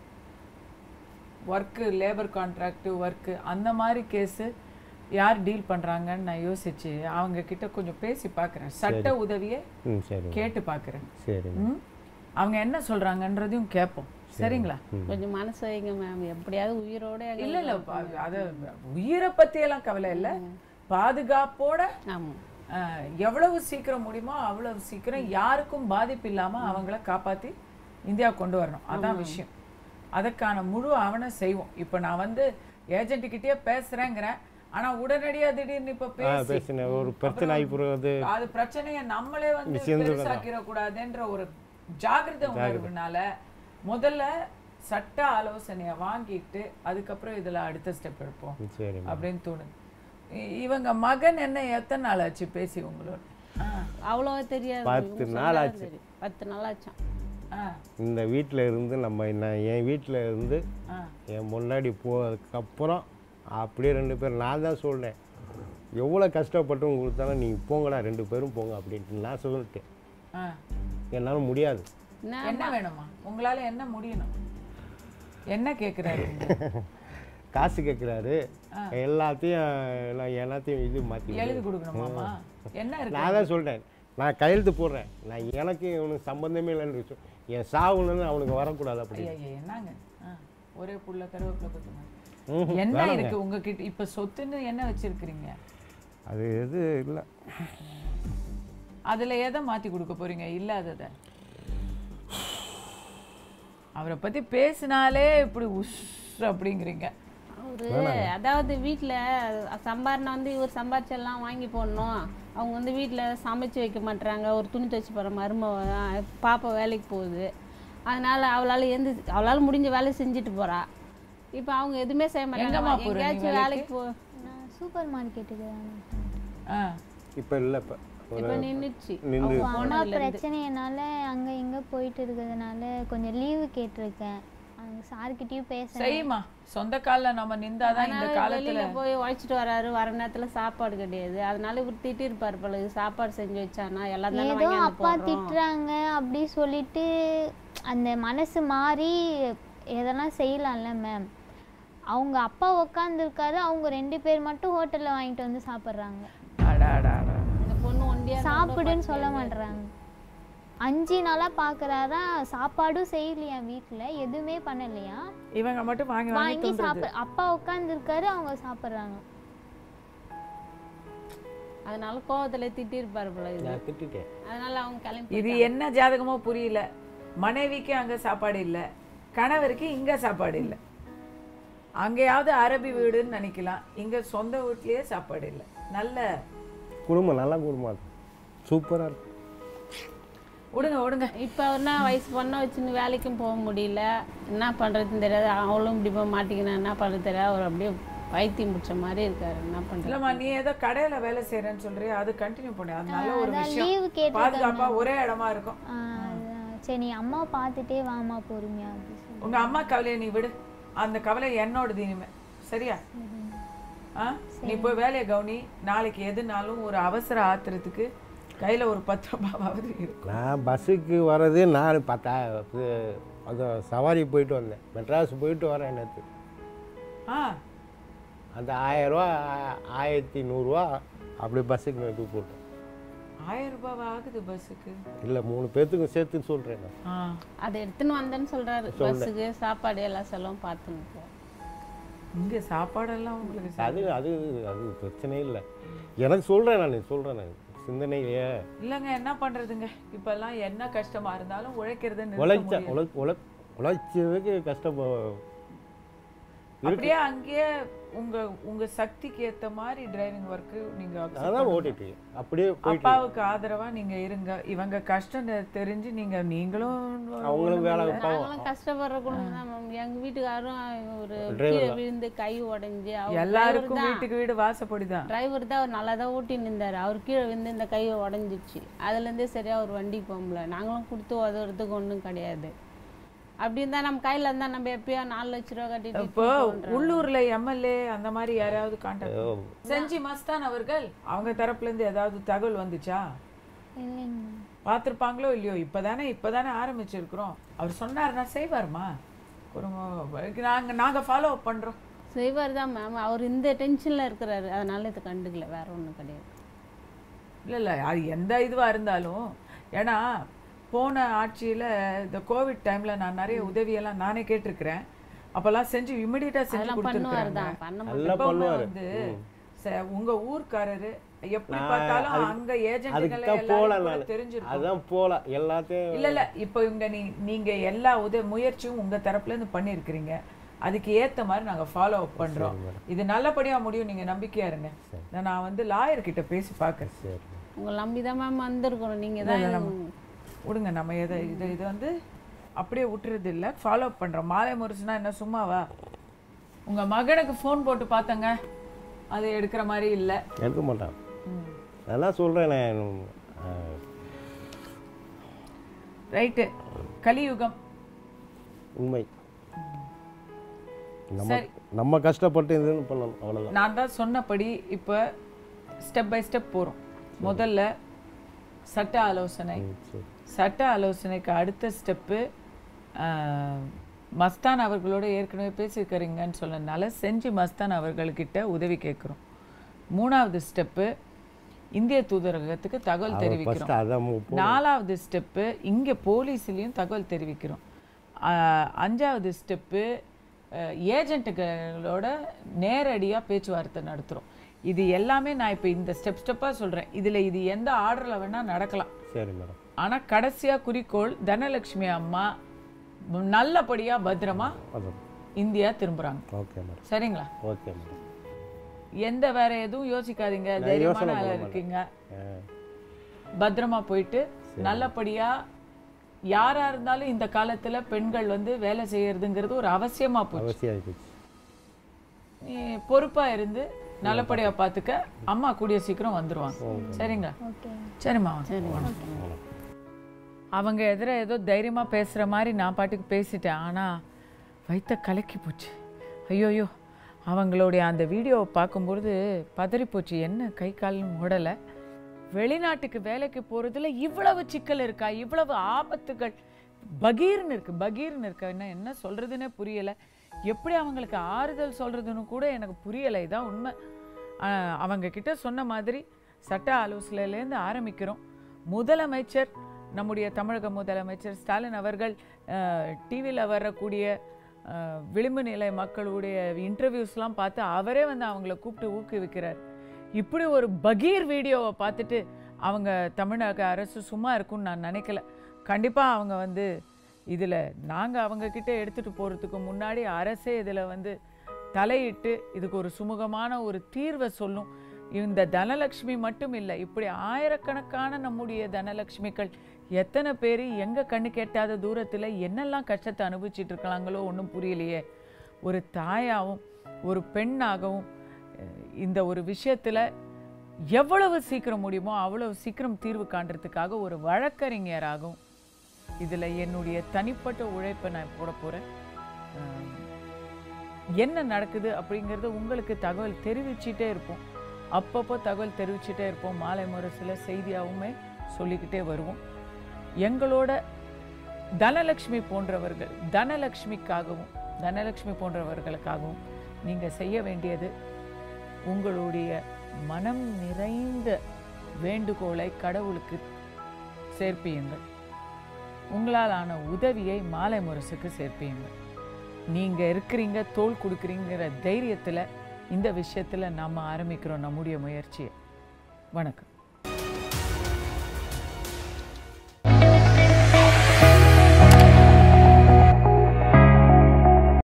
work labour contract work அந்த மாதிரி கேஸு யார் டீல் பண்ணுறாங்கன்னு நான் யோசிச்சு அவங்க கிட்ட கொஞ்சம் பேசி பார்க்குறேன் சட்ட உதவியை ம் சரி கேட்டு பார்க்குறேன் சரி ம் அவங்க என்ன சொல்றாங்கன்றதையும் கேட்போம் சரிங்களா கொஞ்சம் மனசு வைங்க மேம் எப்படியாவது உயிரோட எங்களை இல்ல இல்ல பா- அத உயிரை பத்தி எல்லாம் கவலை இல்ல பாதுகாப்போட ஆமா அஹ், எவ்வளவு சீக்கிரம் முடியுமோ அவ்வளவு சீக்கிரம் யாருக்கும் பாதிப்பு இல்லாம அவங்கள காப்பாத்தி இந்தியா கொண்டு வரணும் அதான் விஷயம் அதுக்கான முழு ஆவணம் செய்வோம் இப்போ நான் வந்து ஏஜென்ட் கிட்டயே பேசுறேங்கிறேன் ஆனா உடனடியா திடீர்னு இப்ப ஆ பேசி பேசினேன் ஒரு பிரச்சனை ஆகி போகிறது அது பிரச்சனையை நம்மளே வந்து சேர்ந்து பெருசாக்கிட கூடாதுன்ற ஒரு ஜாகிரதை உணர்வுனால முதல்ல சட்ட ஆலோசனையை வாங்கிட்டு அதுக்கப்புறம் இதுல அடுத்த ஸ்டெப் எடுப்போம் ம், சரி அப்படின்னு தோணுது இ- இவங்க மகன் என்ன எத்தனை நாள் ஆச்சு பேசி உங்களோட ஆ, அவ்வளவா தெரியாது பத்து இவங்க நாள் சொன்னாதான் ஆச்சு. தெரியும். பத்து நாள் ஆச்சாம் ஆ, இந்த வீட்டில் இருந்து நம்ம நான் என் வீட்டில் இருந்து ஆ. என் முன்னாடி போனதுக்கப்புறம் அப்படியே ரெண்டு பேரும் நான் தான் சொல்றேன் எவ்வளோ கஷ்டப்பட்டு உங்களுக்கு தானே நீங்கள் போங்கடா ரெண்டு பேரும் போங்க அப்படின்ட்டு நான் சொல்லிட்டேன் ஆ. என்னால் முடியாது என்ன என்ன வேணுமா உங்களால என்ன முடியணும் என்ன கேக்குறாரு காசு கேட்குறாரு எல்லாத்தையும் நான் எல்லாத்தையும் இது மாற்றி எழுதி கொடுக்கணுமாமா என்ன இருக்கு நான் தான் சொல்லிட்டேன் நான் கையெழுத்து போடுறேன் நான் எனக்கு இவனுக்கு சம்பந்தமே இல்லைன்னு சொல் என் சாவுன்னு அவனுக்கு வரக்கூடாது அப்படி ஐயா ஐயா, என்னங்க ஆ, ஒரே புள்ள கருவேப்பிலை கொத்துமா ம்ஹும். என்ன இருக்கு உங்ககிட்ட இப்ப சொத்துன்னு என்ன வச்சிருக்கிறீங்க அது எது இல்லை அதுல எதை மாத்தி கொடுக்க போறீங்க இல்லாதத அவரை பத்தி பேசினாலே இப்படி உஷ் அப்படிங்கிறீங்க அவரு அதாவது வீட்டில் சம்பாரணம் வந்து இவர் சம்பாரிச்செல்லாம் வாங்கி போடணும் அவங்க வந்து வீட்டில் சமைச்சு வைக்க மாட்றாங்க ஒரு துணி துவைச்சு போகிற மருமவ தான் பாப்பா வேலைக்கு போகுது அதனால அவளால் எந்த அவளால் முடிஞ்ச வேலையை செஞ்சுட்டு போறா இப்போ அவங்க எதுவுமே செய்ய எங்கம்மா மாட்டாங்க போற நீ எங்கேயாச்சும் வேலைக்கு போ நான் சூப்பர் மார்க்கெட்டுக்கு ஆ இப்போ இல்லை இப்போ இப்போ நின்றுச்சு நின்று அவங்க அம்மா பிரச்சனையினால அங்க இங்க போயிட்டு இருக்கிறதுனால கொஞ்சம் லீவு கேட்டிருக்கேன் அவங்க சார்கிட்டயும் பேச செய்யுமா சொந்த கால்ல நம்ம நின்றாதான் இந்த காலத்துல வெளியில போய் உழைச்சிட்டு வராரு வர நேரத்துல சாப்பாடு கிடையாது அதனால இவர் திட்டிருப்பாரு போல சாப்பாடு செஞ்சு வச்சானா எல்லாம் தானே ஏதோ வாங்கி அப்பா போடுறோம் திட்டுறாங்க அப்படி சொல்லிட்டு அந்த மனசு மாறி எதெல்லாம் செய்யலாம்ல மேம் அவங்க அப்பா உக்காந்துருக்காரு அவங்க ரெண்டு பேர் மட்டும் ஹோட்டல்ல வாங்கிட்டு வந்து சாப்பிட்றாங்க அடா அடா அடா. இந்த பொண்ணு ஒண்டியா சாப்பிடுன்னு சொல்ல மாட்றாங்க அஞ்சு நாளா பாக்குறாரா சாப்பாடும் செய்யலையா வீட்ல எதுவுமே பண்ணலையா இவங்க மட்டும் வாங்கி வாங்கி வாங்கி சாப்பிட அப்பா உட்காந்துருக்காரு அவங்க சாப்பிட்றாங்க அதனால கோவத்துல திட்டிருப்பாரு போல இது நான் திட்டிட்டேன் அதனால அவங்க கிளம்பி இது என்ன ஜாதகமோ புரியல மனைவிக்கு அங்க சாப்பாடு இல்ல கணவருக்கு இங்க சாப்பாடு இல்ல அங்கேயாவது அரபி வீடுன்னு நினைக்கலாம் இங்க சொந்த வீட்லயே சாப்பாடு இல்ல நல்ல குடும்பம் நல்ல குடும்பம் அது சூப்பராக இருக்கு விடுங்க விடுங்க இப்போ என்ன வயசு பொண்ணை வச்சுன்னு வேலைக்கும் போக முடியல என்ன பண்ணுறதுன்னு தெரியாது அவளும் இப்படி போய் மாட்டிக்கினா என்ன பண்ணுறது தெரியாது அவர் அப்படியே பைத்தியம் பிடிச்ச மாதிரி இருக்காரு என்ன பண்ணுறது இல்லம்மா நீ ஏதோ கடையில வேலை செய்யறேன்னு சொல்றியா அது கண்டினியூ பண்ணு அது நல்ல ஒரு அதான் விஷயம் leave கேட்டிருக்காங்க. பாதுகாப்பா ஒரே இடமா இருக்கும் ஆ, அதான். சரி நீ அம்மா பார்த்துட்டே வாமா பொறுமையா அப்படி சொல்லி உங்க அம்மா கவலையை நீ விடு அந்த கவலை என்னோடது இனிமே சரியா ஆ நீ போய் வேலையை கவனி நாளைக்கு எதுனாலும் ஒரு அவசர ஆத்திரத்துக்கு கையில ஒரு பத்து ரூபாவது இருக்கும் நான் பஸ்ஸுக்கு வர்றது நான் பத்தா இது அது சவாரி போயிட்டு வந்தேன் மெட்ராஸ் போயிட்டு வரேன் நேற்று ஆ அந்த ஆயிரரூவா ஆயிரத்தி நூறுரூவா அப்படி பஸ்ஸுக்கு நான் தூக்கி போட்டேன் ஆயிரம் ரூபாய் ஆகுது பஸ்ஸுக்கு இல்லை மூணு பேர்த்துக்கும் சேர்த்து சொல்கிறேன் நான் ஆ அதை எடுத்துன்னு வந்தேன்னு சொல்றாரு பஸ்ஸுக்கு சாப்பாடு எல்லா செலவும் பார்த்துன்னு போ. இங்க சாப்பாடெல்லாம் உங்களுக்கு ச- அது அது அது பிரச்சனையே இல்லை எனக்கு சொல்கிறேன் நான் சொல்கிறேன் நான் சிந்தனையிலேயே இல்லைங்க என்ன பண்றதுங்க இப்பெல்லாம் என்ன கஷ்டமா இருந்தாலும் உழைக்கிறத நிறுத்த உழைச்ச முடியாது. உழை உழை உழைச்சதுக்கு கஷ்டம் அப்படியே அங்கேயே உங்க உங்க சக்திக்கு ஏத்த மாதிரி டிரைவிங் ஒர்க் நீங்க accept அதான் பண்ணுங்க. ஓட்டிட்டு இருக்கேன். அப்படியே போயிட்டு அப்பாவுக்கு ஆதரவா நீங்க இருங்க இவங்க கஷ்டம் தெ- தெரிஞ்சு நீங்க நீங்களும் அவங்களும் வேலை பாவம் நாங்களும் கஷ்டப்படுற குடும்பம் தான் மேம் எங்க வீட்டுக்காரரும் ஒரு Driver கீழே தான். விழுந்து கை உடைஞ்சு அவர் எல்லாருக்கும் வீட்டுக்கு வீடு வாசப்படிதான் டிரைவர் தான் அவர் நல்லா தான் ஓட்டின்னு இருந்தார் அவர் கீழே விழுந்து இந்த கை உடஞ்சிச்சு அதுலேருந்தே சரியா அவர் வண்டிக்கு போக முடியல நாங்களும் கொடுத்து உதவுறதுக்கு ஒன்றும் கிடையாது அப்படி இருந்தா நம்ம கையில இருந்தா நம்ம எப்பயோ நாலு லட்ச ரூபா கட்டிட்டு இப்போ உள்ளூர்ல எம்எல்ஏ அந்த மாதிரி யாராவது கான்டாக்ட் செஞ்சி மஸ்தான் அவர்கள் அவங்க தரப்புல இருந்து ஏதாவது தகவல் வந்துச்சா இல்லைங்க பார்த்துருப்பாங்களோ இல்லையோ இப்பதானே இப்பதானே ஆரம்பிச்சிருக்கிறோம் அவர் சொன்னாருன்னா செய்வாருமா குடும்பம் நாங்க நாங்க ஃபாலோ அப் பண்றோம் செய்வார் தான் மேம் அவர் இந்த டென்ஷன்ல இருக்கிறாரு அதனால இதை கண்டுக்கல வேற ஒண்ணும் கிடையாது இல்ல இல்ல அது எந்த இதுவா இருந்தாலும் ஏன்னா போன ஆட்சியில இந்த கோவிட் டைம்ல நான் நிறைய உதவியெல்லாம் நானே கேட்டிருக்கிறேன் அப்பெல்லாம் செஞ்சு இமிடியட்டா செஞ்சு அதெல்லாம் பண்ணுவார் கொடுத்துருக்காங்க தான் பண்ண நல்லா எப்பவுமே பண்ணுவாரு வந்து ச- உங்க ஊர்க்காரரு எப்படி பார்த்தாலும் அங்க ஏஜென்ட்டுகளை அதுக்கு தான் போகல எல்லாரும் நான் தெரிஞ்சிருக்கும் அதான் போகல எல்லாத்தையும் இல்ல இல்ல இப்போ இவங்க நீ நீங்க எல்லா உத முயற்சியும் உங்க தரப்புல இருந்து பண்ணியிருக்கிறீங்க அதுக்கு ஏத்த மாதிரி நாங்க ஃபாலோ அப் பண்றோம் இது நல்லபடியா முடியும் நீங்க நம்பிக்கையா இருங்க நான் வந்து லாயர் கிட்ட பேசி பார்க்கறேன் சரி உங்களை நம்பி தான் மேம் வந்திருக்கிறோம் நீங்க தான் விடுங்க நம்ம எதை இது இது வந்து அப்படியே விட்டுறது இல்ல ஃபாலோ அப் பண்றோம் மாலை முரசுனா என்ன சும்மாவா உங்க மகனுக்கு ஃபோன் போட்டு பார்த்தங்க அது எடுக்கிற மாதிரி இல்ல எடுக்க மாட்டான் அதான் சொல்கிறேன் நான் ஆ, ரைட்டு கலியுகம் உண்மை நம்ம சரி. நம்ம கஷ்டப்பட்டு இதுன்னு பண்ணணும் அவ்வளோதான் நான் தான் சொன்னபடி இப்போ ஸ்டெப் பை ஸ்டெப் போறோம் முதல்ல சட்ட ஆலோசனை சரி சட்ட ஆலோசனைக்கு அடுத்த ஸ்டெப்பு மஸ்தான் அவர்களோட ஏற்கனவே பேசியிருக்கிறீங்கன்னு சொன்னதுனால செஞ்சு மஸ்தான் அவர்கள்கிட்ட உதவி கேட்குறோம் மூணாவது ஸ்டெப்பு இந்திய தூதரகத்துக்கு தகவல் தெரிவிக்கிறோம் ஃபஸ்ட்டு அதான் மு- போ- நாலாவது ஸ்டெப்பு இங்கே போலீஸ்லேயும் தகவல் தெரிவிக்கிறோம் ஆஹ் அஞ்சாவது ஸ்டெப்பு ஏஜென்ட்டுகளோட நேரடியாக பேச்சுவார்த்தை நடத்துகிறோம் இது எல்லாமே நான் இப்போ இந்த ஸ்டெப் ஸ்டெப்பாக சொல்கிறேன் இதில் இது எந்த ஆர்டரில் வேணால் நடக்கலாம் சரி மேடம் ஆனால் கடைசியாக குறிக்கோள் தனலட்சுமி அம்மா நல்லபடியாக பத்திரமா அதான் இந்தியா திரும்புகிறாங்க ஓகே மேடம் சரிங்களா ஓகே மேடம் எந்த வேற எதுவும் யோசிக்காதீங்க தைரியமான ஆளா இருக்கீங்க ஆ பத்திரமா போயிட்டு நல்லபடியா யாரா இருந்தாலும் இந்த காலத்துல பெண்கள் வந்து வேலை செய்யறதுங்கிறது ஒரு அவசியமா போச்சு அவசியம் ஆகிப்போச்சு நீ பொறுப்பா இருந்து நல்லபடியா பாத்துக்க அம்மா கூடிய சீக்கிரம் வந்துருவாங்க சரிங்களா ஓகே சரிம்மா அவங்க எதிர ஏதோ தைரியமா பேசுற மாதிரி நான் பாட்டுக்கு பேசிட்டேன் ஆனா வைத்த கலக்கி போச்சு ஐயோயோ அவங்களுடைய அந்த வீடியோவை பார்க்கும்பொழுது பதறி போச்சு என்ன கை கால் ஓடலை வெளிநாட்டுக்கு வேலைக்கு போறதுல இவ்வளவு சிக்கல் இருக்கா இவ்வளவு ஆபத்துகள் பகீர்னு இருக்கு பகீர்னு இருக்கா என்ன என்ன சொல்றதுன்னே புரியல எப்படி அவங்களுக்கு ஆறுதல் சொல்றதுன்னு கூட எனக்கு புரியலை இதான் உண்மை ஆஹ் அவங்க கிட்ட சொன்ன மாதிரி சட்ட ஆலோசனையிலேருந்து ஆரம்பிக்கிறோம் முதலமைச்சர் நம்முடைய தமிழக முதலமைச்சர் ஸ்டாலின் அவர்கள் டிவியில் வரக்கூடிய அஹ், விளிம்பு நிலை மக்களுடைய இன்டர்வியூஸ்லாம் பார்த்து அவரே வந்து அவங்கள கூப்பிட்டு ஊக்குவிக்கிறார் இப்படி ஒரு பகீர் வீடியோவை பார்த்துட்டு அவங்க தமிழக அரசு சும்மா இருக்கும்னு நான் நினைக்கல கண்டிப்பாக அவங்க வந்து இதில் நாங்கள் அவங்கக்கிட்ட எடுத்துகிட்டு போகிறதுக்கு முன்னாடி அரசே இதில் வந்து தலையிட்டு இதுக்கு ஒரு சுமூகமான ஒரு தீர்வை சொல்லும் இந்த தனலக்ஷ்மி மட்டும் இல்லை இப்படி ஆயிரக்கணக்கான நம்முடைய தனலக்ஷ்மிகள் எத்தனை பேர் எங்கே கண்ணு கெட்டாத தூரத்தில் என்னெல்லாம் கஷ்டத்தை அனுபவிச்சிட்டு இருக்காங்களோ ஒன்றும் புரியலையே ஒரு தாயாவும் ஒரு பெண்ணாகவும் அஹ், இந்த ஒரு விஷயத்தில் எவ்வளவு சீக்கிரம் முடியுமோ அவ்வளவு சீக்கிரம் தீர்வு காண்றதுக்காக ஒரு வழக்கறிஞராகவும் இதில் என்னுடைய தனிப்பட்ட உழைப்பை நான் போட போகிறேன் என்ன நடக்குது அப்படிங்கிறத உங்களுக்கு தகவல் தெரிவிச்சிட்டே இருப்போம் அப்பப்போ தகவல் தெரிவிச்சிட்டே இருப்போம் மாலை முரசில் செய்தியாகவுமே சொல்லிக்கிட்டே வருவோம் எங்களோட தனலக்ஷ்மி போன்றவர்கள் தனலக்ஷ்மிக்காகவும் தனலக்ஷ்மி போன்றவர்களுக்காகவும் நீங்கள் செய்ய வேண்டியது உங்களுடைய மனம் நிறைந்த வேண்டுகோளை கடவுளுக்கு சேர்ப்பியுங்கள் உங்களால் ஆன உதவியை மாலை முரசுக்கு சேர்ப்பியுங்கள் நீங்கள் இருக்கிறீங்க தோல் கொடுக்குறீங்கிற தைரியத்தில் இந்த விஷயத்தில் நாம் ஆரம்பிக்கிறோம் நம்முடைய முயற்சியை வணக்கம்